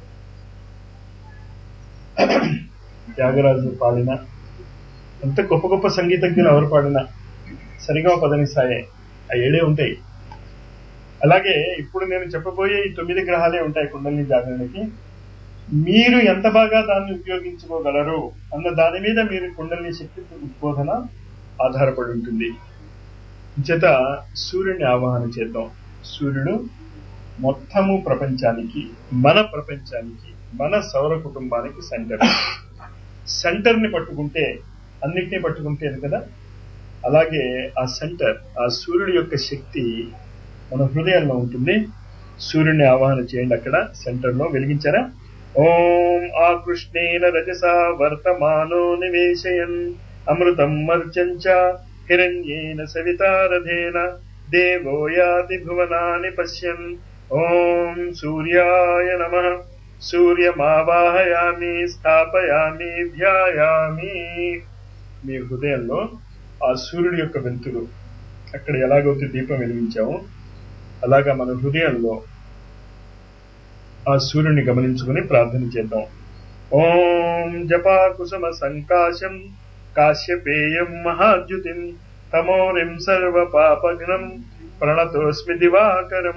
త్యాగరాజు పాడిన ఎంత గొప్ప గొప్ప సంగీతజ్ఞులు ఎవరు పాడినా సరిగా పదని సాయే ఆ ఏడే ఉంటాయి అలాగే ఇప్పుడు నేను చెప్పబోయే ఈ తొమ్మిది గ్రహాలే ఉంటాయి కుండలిని జాగరణకి మీరు ఎంత బాగా దాన్ని ఉపయోగించుకోగలరు అన్న దాని మీద మీరు కుండలిని శక్తి ఉద్బోధన ఆధారపడి ఉంటుంది చేత సూర్యుని ఆవాహన చేద్దాం సూర్యుడు మొత్తము ప్రపంచానికి మన ప్రపంచానికి మన సౌర కుటుంబానికి సెంటర్ సెంటర్ ని పట్టుకుంటే అన్నిటినీ పట్టుకుంటేది కదా అలాగే ఆ సెంటర్ ఆ సూర్యుడి యొక్క శక్తి మన హృదయంలో ఉంటుంది సూర్యుడిని ఆవాహన చేయండి అక్కడ సెంటర్ లో వెలిగించారా ఓం ఆకృష్ణేన రజసా వర్తమానో నివేశయన్ అమృతం మర్చంచ హిరణ్యేన సవితారథేన దేవో యాతి భువనాని పశ్యన్ ఓం సూర్యాయ నమ సూర్యమావాహయామి స్థాపయామి ధ్యాయామి మీ హృదయంలో ఆ సూర్యుడి యొక్క వెలుతురు అక్కడ ఎలాగైతే దీపం వెలిగించామో అలాగా మన హృదయంలో ఆ సూర్యుని గమనించుకుని ప్రార్థన చేద్దాం ఓం జపా కుసుమ సంకాశం కాశ్యపేయం మహాద్యుతిం తమోరిం సర్వ పాపఘ్నం ప్రణతోస్మి దివాకరం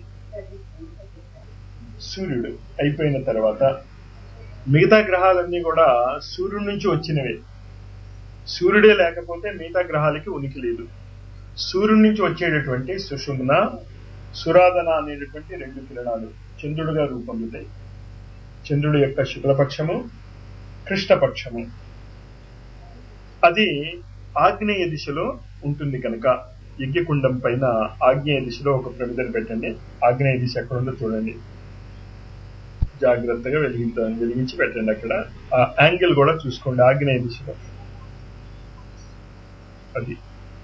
సూర్యుడు అయిపోయిన తర్వాత మిగతా గ్రహాలన్నీ కూడా సూర్యుడి నుంచి వచ్చినవే సూర్యుడే లేకపోతే మిగతా గ్రహాలకి ఉనికి లేదు సూర్యుడి నుంచి వచ్చేటటువంటి సుషుమ్న సురాధన అనేటటువంటి రెండు కిరణాలు చంద్రుడుగా రూపొందుతాయి చంద్రుడి యొక్క శుక్లపక్షము కృష్ణపక్షము అది ఆగ్నేయ దిశలో ఉంటుంది కనుక యజ్ఞకుండం పైన ఆగ్నేయ దిశలో ఒక ప్రమిదను పెట్టండి ఆగ్నేయ దిశ ఎక్కడ ఉందో చూడండి జాగ్రత్తగా వెలిగించ వెలిగించి పెట్టండి అక్కడ ఆ యాంగిల్ కూడా చూసుకోండి ఆగ్నేయ దిశలో అది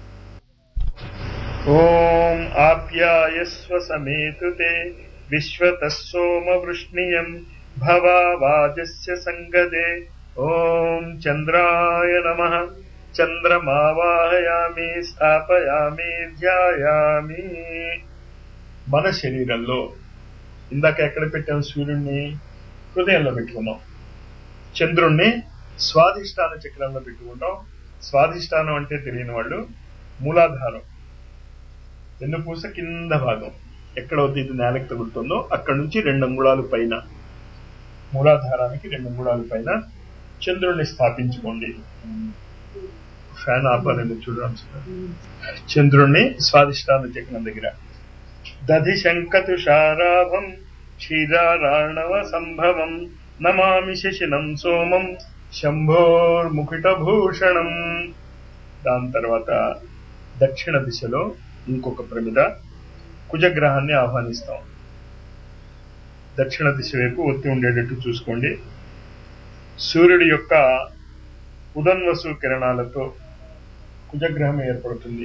ఓం ఆప్యాయస్వ సమేతుతే విశ్వతః సోమవృష్ణియం భవావాజస్య సంగదే ఓం చంద్రాయ నమ చంద్రమావాహయామి స్థాపయామి ధ్యాయామి మన శరీరంలో ఇందాక ఎక్కడ పెట్టాం సూర్యుడిని హృదయంలో పెట్టుకున్నాం చంద్రుణ్ణి స్వాధిష్టాన చక్రంలో పెట్టుకుంటాం స్వాధిష్టానం అంటే తెలియని వాళ్ళు మూలాధారం వెన్నుపూస కింద భాగం ఎక్కడైతే ఇది నేలకు తగులుతుందో అక్కడ నుంచి రెండు అంగుళాలు పైన మూలాధారానికి రెండు అంగుళాలు పైన చంద్రుణ్ణి స్థాపించుకోండి ఫ్యాన్ ఆపాలని చూడడం చంద్రుణ్ణి స్వాధిష్టాన చక్రం దగ్గర దధి శంకతుషారాభం క్షీరారాణవ సంభవం నమామి శశినం సోమం శంభోర్ముకుటభూషణం దాని తర్వాత దక్షిణ దిశలో ఇంకొక ప్రమిద కుజగ్రహాన్ని ఆహ్వానిస్తాం దక్షిణ దిశ వైపు ఒత్తి ఉండేటట్టు చూసుకోండి సూర్యుడి యొక్క ఉదన్వసు కిరణాలతో కుజగ్రహం ఏర్పడుతుంది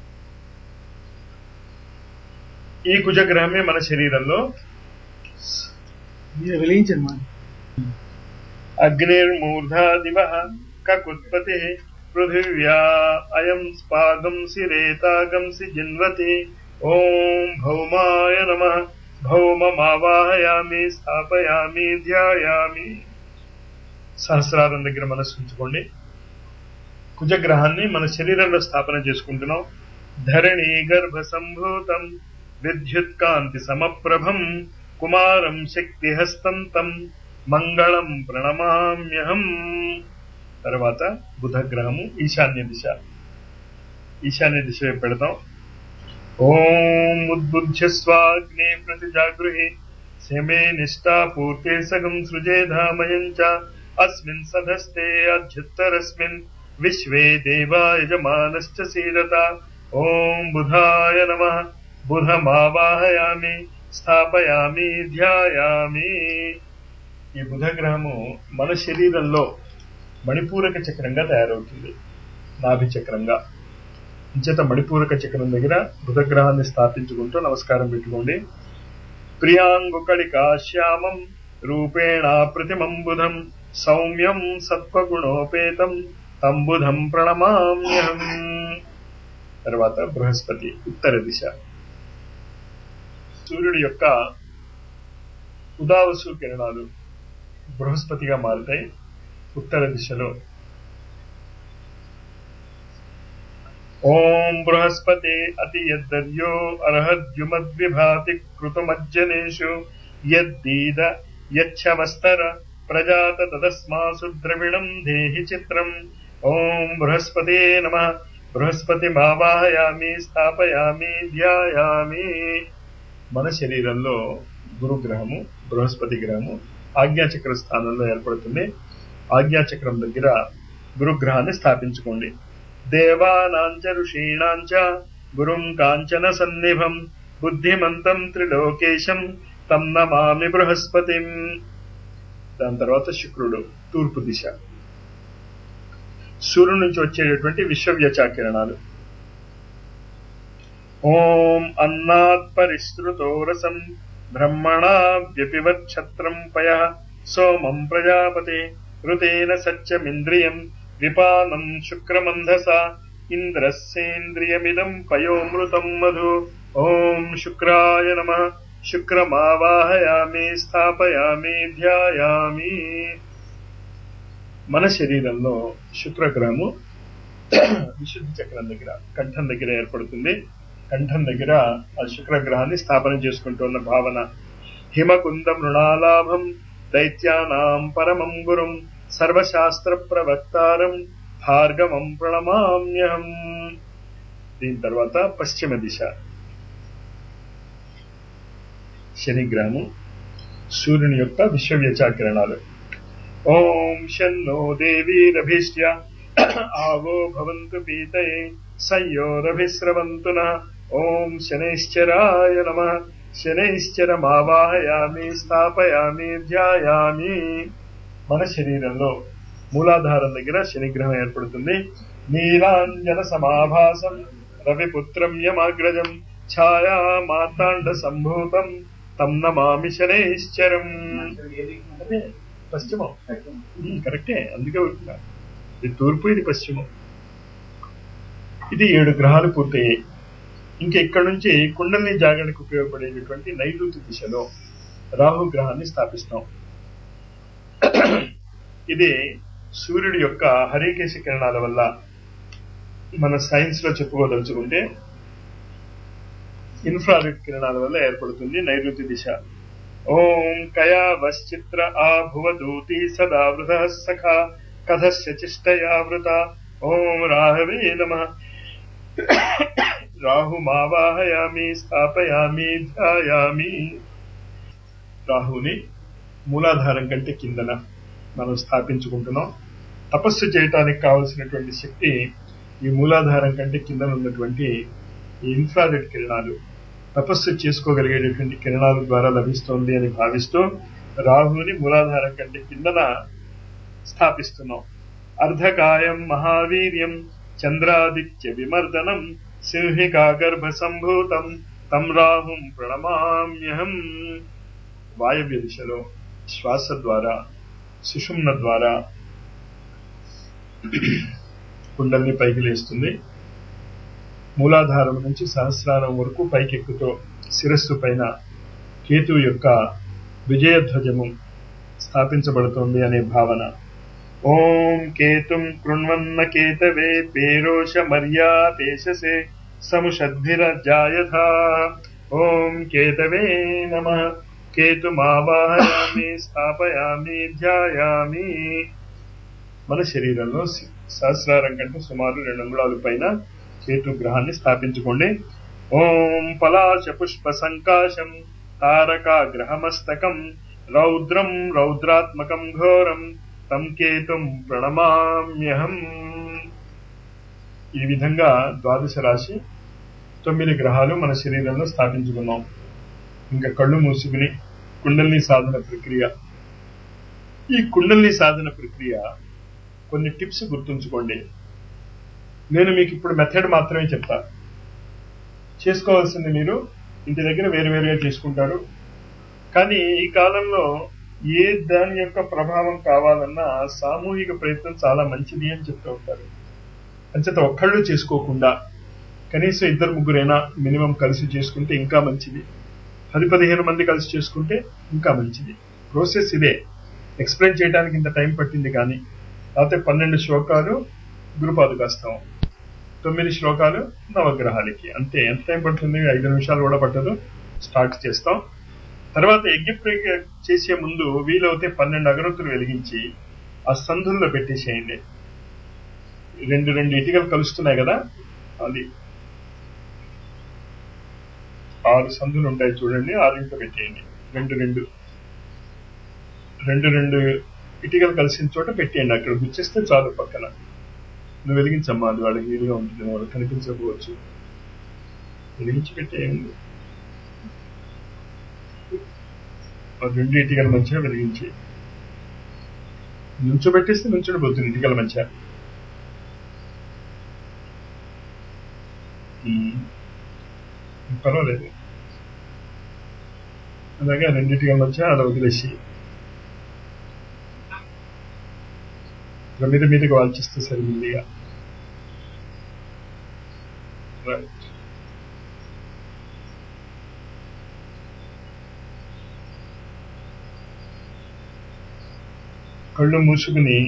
ఈ కుజగ్రహమే మన శరీరంలో మీరు వెలిగించండి మా అగ్నిర్మూర్ధా దివ కకుత్పతి పృథివ్యా అయం స్పాగంసి రేతాగంసి జిన్వతి ఓం భౌమాయ నమ భౌమమావాహయామి స్థాపయామి ధ్యాయామి సహస్రారం దగ్గర మనసు ఉంచుకోండి కుజగ్రహాన్ని మన శరీరంలో స్థాపన చేసుకుంటున్నాం ధరణి గర్భ సంభూతం విద్యుత్ కాంతి సమప్రభం కుమారం శక్తి హస్తం తం మంగళం ప్రణమామ్యహం తర్వాత బుధగ్రహము ఈశాన్య దిశ ఈశాన్య దిశ వైపు పెడతాం ఓం ఉద్బుధ్య స్వాగ్నే ప్రతి జాగృహి శమే నిష్టా పూర్తే సగం సృజేధామయం చ అస్మిన్ సదస్తే అధ్యుత్తరస్మిన్ విశ్వే దేవా యజమానశ్చ సీదత ఓం బుధాయ నమ బుధమావాహయామి స్థాపయామి ధ్యాయామి ఈ బుధగ్రహము మన శరీరంలో మణిపూరక చక్రంగా తయారవుతుంది నాభి చక్రంగా ఇంచేత మణిపూరక చక్రం దగ్గర బుధగ్రహాన్ని స్థాపించుకుంటూ నమస్కారం పెట్టుకోండి ప్రియాంగుకళికా శ్యామం రూపేణ ప్రతిమం బుధం సౌమ్యం సత్వగుణోపేతం తం బుధం ప్రణమామ్యహం తర్వాత బృహస్పతి ఉత్తర దిశ సూర్యుడి యొక్క ఉదావసు కిరణాలు బృహస్పతిగా మారుతాయి ఉత్తర దిశలో ఓం బృహస్పతి అతి యద్దర్యో అర్హద్యుమద్విభాతి కృతమజ్జనేషు యద్దీద యచ్చవస్తర ప్రజాత తదస్మాసు ద్రవిణం దేహి చిత్రం ఓం బృహస్పతే నమ బృహస్పతి మావాహయామి స్థాపయామి ధ్యాయామి మన శరీరంలో గురుగ్రహము బృహస్పతి గ్రహము ఆజ్ఞాచక్ర స్థానంలో ఏర్పడుతుంది ఆజ్ఞాచక్రం దగ్గర గురుగ్రహాన్ని స్థాపించుకోండి దేవానాంచ ఋషీణాంచ గురుం కాంచన సన్నిభం బుద్ధిమంతం త్రిలోకేశం తం నమామి బృహస్పతిం దాని తర్వాత శుక్రుడు తూర్పు దిశ సూర్యుడి నుంచి వచ్చేటటువంటి విశ్వవ్యచా కిరణాలు ఓం అన్నాత్ పరిశ్రుతో రసం బ్రహ్మణా వ్యపివచ్చత్రం పయ సోమం ప్రజాపతే ఋతేన సత్యమింద్రియం విపానం శుక్రమంధస ఇంద్రస్సేంద్రియమిదం పయోమృతం మధు ఓం శుక్రాయ నమ శుక్రమావాహయామి స్థాపయామి ధ్యాయామి మన శరీరంలో శుక్రగ్రహము విశుద్ధి చక్రం దగ్గర కంఠం దగ్గర ఏర్పడుతుంది కంఠం దగ్గర ఆ శుక్రగ్రహాన్ని స్థాపన చేసుకుంటున్న భావన హిమకుంద మృణాలాభం దైత్యానాం పరమం గురుం సర్వశాస్త్ర ప్రవక్తారం భార్గవం ప్రణమామ్యహం దీని తర్వాత పశ్చిమ దిశ శనిగ్రహము సూర్యుని యొక్క విశ్వవ్యచాకిరణాలు ఓం శన్నో దేవీరభిష్ట్య ఆవో భవంతు పీతయే సంయోరభిస్రవంతున ఓం శనైశ్చరాయ నమ శనైశ్చరమావాహయామి స్థాపయామి ధ్యాయామి మన శరీరంలో మూలాధారం దగ్గర శనిగ్రహం ఏర్పడుతుంది నీలాంజన సమాభాసం రవిపుత్రం యమాగ్రజం ఛాయా మార్తాండ సంభూతం తం నమామి శనైశ్చరం అదే పశ్చిమం ఉమ్, కరెక్టే అందుకే ఊరుకున్నా. ఇది తూర్పు ఇది పశ్చిమం ఇది ఏడు గ్రహాలు పూర్తయ్యాయి ఇంకా ఇక్కడ నుంచి కుండలిని జాగరణకు ఉపయోగపడేటటువంటి నైరుతి దిశలో రాహు గ్రహాన్ని స్థాపిస్తాం ఇది సూర్యుడి యొక్క హరికేశ కిరణాల వల్ల మన సైన్స్ లో చెప్పుకోదలుచుకుంటే ఇన్ఫ్రారెడ్ కిరణాల వల్ల ఏర్పడుతుంది నైరుతి దిశ ఓం కయా వశ్చిత్ర ఆభువదూతి సదావృత సఖ కథస్య చిష్టయావృత ఓం రాహవే నమ రాహుమావాహయామి స్థాపయామి ధ్యాయామి రాహుని మూలాధారం కంటే కిందన మనం స్థాపించుకుంటున్నాం తపస్సు చేయటానికి కావలసినటువంటి శక్తి ఈ మూలాధారం కంటే కిందన ఉన్నటువంటి ఈ ఇన్ఫ్రారెడ్ కిరణాలు తపస్సు చేసుకోగలిగేటటువంటి కిరణాల ద్వారా లభిస్తోంది అని భావిస్తూ రాహుని మూలాధారం కంటే కిందన స్థాపిస్తున్నాం అర్ధకాయం మహావీర్యం చంద్రాదిత్య విమర్దనం సింహికా గర్భ సంభూతం తం రాహుం ప్రణమామ్యహం వాయవ్య దిశలో శ్వాస ద్వారా సుషుమ్న ద్వారా కుండల్ని పైకి లేస్తుంది మూలాధారం నుంచి సహస్రారం వరకు పైకెక్కుతూ శిరస్సు పైన కేతు యొక్క విజయధ్వజము స్థాపించబడుతోంది అనే భావన ఓం కేతుం కృణ్వన్న కేతవే పేరోష మర్యాదేశసే సముషద్భిరజాయథా ఓం కేతవే నమ కేతుమావాహయామి స్థాపయామి ధ్యాయామి మన శరీరంలో సి- సహస్రారం కంటే సుమారు రెండు అంగుళాల పైన కేతు గ్రహాన్ని స్థాపించుకోండి ఓం పలాశ పుష్ప సంకాశం తారకా గ్రహమస్తకం రౌద్రం రౌద్రాత్మకం ఘోరం తం కేతుం ప్రణమామ్యహం ఈ విధంగా ద్వాదశ రాశి తొమ్మిది గ్రహాలు మన శరీరంలో స్థాపించుకున్నాం ఇంకా కళ్ళు మూసుకుని కుండలిని సాధన ప్రక్రియ ఈ కుండలిని సాధన ప్రక్రియ కొన్ని టిప్స్ గుర్తుంచుకోండి నేను మీకు ఇప్పుడు మెథడ్ మాత్రమే చెప్తా చేసుకోవాల్సింది మీరు ఇంటి దగ్గర వేరు వేరుగా చేసుకుంటారు కానీ ఈ కాలంలో ఏ దాని యొక్క ప్రభావం కావాలన్నా సామూహిక ప్రయత్నం చాలా మంచిది అని చెప్తూ ఉంటారు అంచేత ఒక్కళ్ళు చేసుకోకుండా కనీసం ఇద్దరు ముగ్గురైనా మినిమం కలిసి చేసుకుంటే ఇంకా మంచిది పది పదిహేను మంది కలిసి చేసుకుంటే ఇంకా మంచిది ప్రాసెస్ ఇదే ఎక్స్ప్లెయిన్ చేయడానికి ఇంత టైం పట్టింది కానీ లేకపోతే పన్నెండు శ్లోకాలు గురుపాదుకాస్తాం తొమ్మిది శ్లోకాలు నవగ్రహాలకి అంతే ఎంత టైం పడుతుంది ఐదు నిమిషాలు కూడా పట్టదు స్టార్ట్ చేస్తాం తర్వాత యజ్ఞ ప్రక్రియ చేసే ముందు వీలవుతే పన్నెండు అగరొత్తులు వెలిగించి ఆ సంధుల్లో పెట్టేసేయండి రెండు రెండు ఇటుకలు కలుస్తున్నాయి కదా అది ఆరు సందులు ఉంటాయి చూడండి ఆరింట్లో పెట్టేయండి రెండు రెండు రెండు రెండు ఇటుకలు కలిసిన చోట పెట్టేయండి అక్కడ గుచ్చేస్తే చాలు పక్కన నువ్వు వెలిగించమ్మా అది వాళ్ళకి వీలుగా ఉంటుంది వాళ్ళకి కనిపించకపోవచ్చు వెలిగించి పెట్టేయండి ఆ రెండు ఇటుకల మధ్య వెలిగించి నుంచోబెట్టేస్తే నుంచుని పోతుంది ఇటుకల మధ్య ఉమ్. పర్వాలేదు అలాగే ఆ రెండింటికి మధ్య అలా వదిలేసి మీద మీదకి వాల్చిస్తే సరిగ్గా రైట్ కళ్ళు మూసుకుని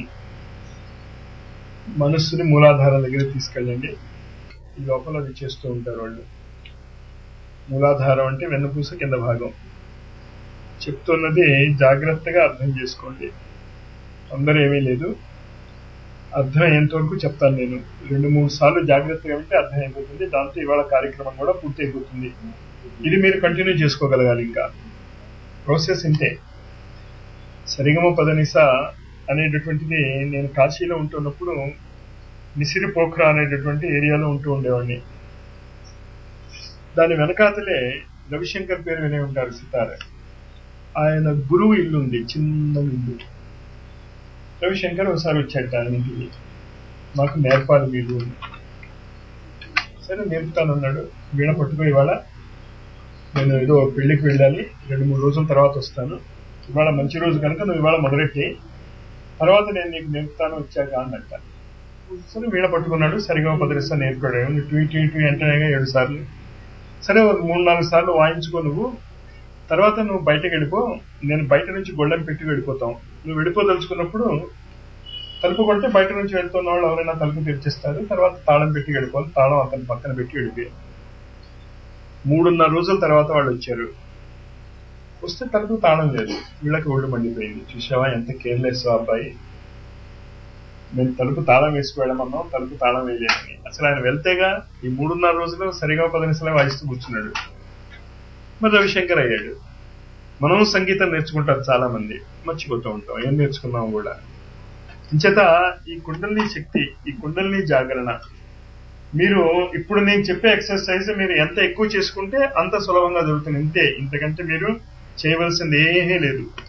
మనస్సుని మూలాధారం దగ్గర తీసుకెళ్ళండి ఈ లోపల అది చేస్తూ ఉంటారు వాళ్ళు మూలాధారం అంటే వెన్నుపూస కింద భాగం చెప్తున్నది జాగ్రత్తగా అర్థం చేసుకోండి అందరూ ఏమీ లేదు అర్థం అయ్యేంత వరకు చెప్తాను నేను రెండు మూడు సార్లు జాగ్రత్తగా ఉంటే అర్థం అయిపోతుంది దాంతో ఇవాళ కార్యక్రమం కూడా పూర్తి అయిపోతుంది ఇది మీరు కంటిన్యూ చేసుకోగలగాలి ఇంకా ప్రాసెస్ ఇంతే సరిగమ పదనిస అనేటటువంటిది నేను కాశీలో ఉంటున్నప్పుడు మిసిరి పోఖ్రా అనేటటువంటి ఏరియాలో ఉంటూ ఉండేవాడిని దాని వెనకాతలే రవిశంకర్ పేరు వినే ఉంటారు సితార ఆయన గురువు ఇల్లు ఉంది చిన్న ఇల్లు రవిశంకర్ ఒకసారి వచ్చాట ఆయన ఇంటికి మాకు నేర్పాలి వీళ్ళు సరే నేర్పుతానన్నాడు వీణ పట్టుకో ఇవాళ నేను ఏదో పెళ్లికి వెళ్ళాలి రెండు మూడు రోజుల తర్వాత వస్తాను ఇవాళ మంచి రోజు కనుక నువ్వు ఇవాళ మొదలెట్టి తర్వాత నేను నీకు నేర్పుతాను వచ్చాక అన్నట్ట సరే వీణ పట్టుకున్నాడు సరిగా పదిరిస్తా నేర్పాడు నువ్వు ట్వీ ట్వీ ట్వీ అంటేనేగా ఏడు సార్లు సరే ఒక మూడు నాలుగు సార్లు వాయించుకో నువ్వు తర్వాత నువ్వు బయటకు వెళ్ళిపో నేను బయట నుంచి గొళ్ళెం పెట్టి వెళ్ళిపోతాం నువ్వు వెళ్ళిపోదలుచుకున్నప్పుడు తలుపు కొడితే బయట నుంచి వెళ్తున్న వాళ్ళు ఎవరైనా తలుపు తెరిచేస్తారు తర్వాత తాళం పెట్టి వెళ్ళిపోవాలి తాళం అతని పక్కన పెట్టి వెళ్ళిపోయారు మూడున్నర రోజుల తర్వాత వాళ్ళు వచ్చారు వస్తే తలుపు తాళం లేదు వీళ్ళకి ఒళ్ళు మండిపోయింది చూసావా ఎంత కేర్లెస్ అబ్బాయి మేము తలుపు తాళం వేసుకు వెళ్ళమన్నాం తలుపు తాళం వేయలేదని అసలు ఆయన వెళ్తేగా ఈ మూడున్నర రోజులు సరిగా పదనిసలా వాయిస్తూ కూర్చున్నాడు మరి రవిశంకర్ అయ్యాడు మనం సంగీతం నేర్చుకుంటారు చాలా మంది మర్చిపోతూ ఉంటాం ఏం నేర్చుకున్నాం కూడా ఇంచేత ఈ కుండలిని శక్తి ఈ కుండలిని జాగరణ మీరు ఇప్పుడు నేను చెప్పే ఎక్సర్సైజ్ మీరు ఎంత ఎక్కువ చేసుకుంటే అంత సులభంగా జరుగుతుంది ఇంతే ఇంతకంటే మీరు చేయవలసింది ఏమీ లేదు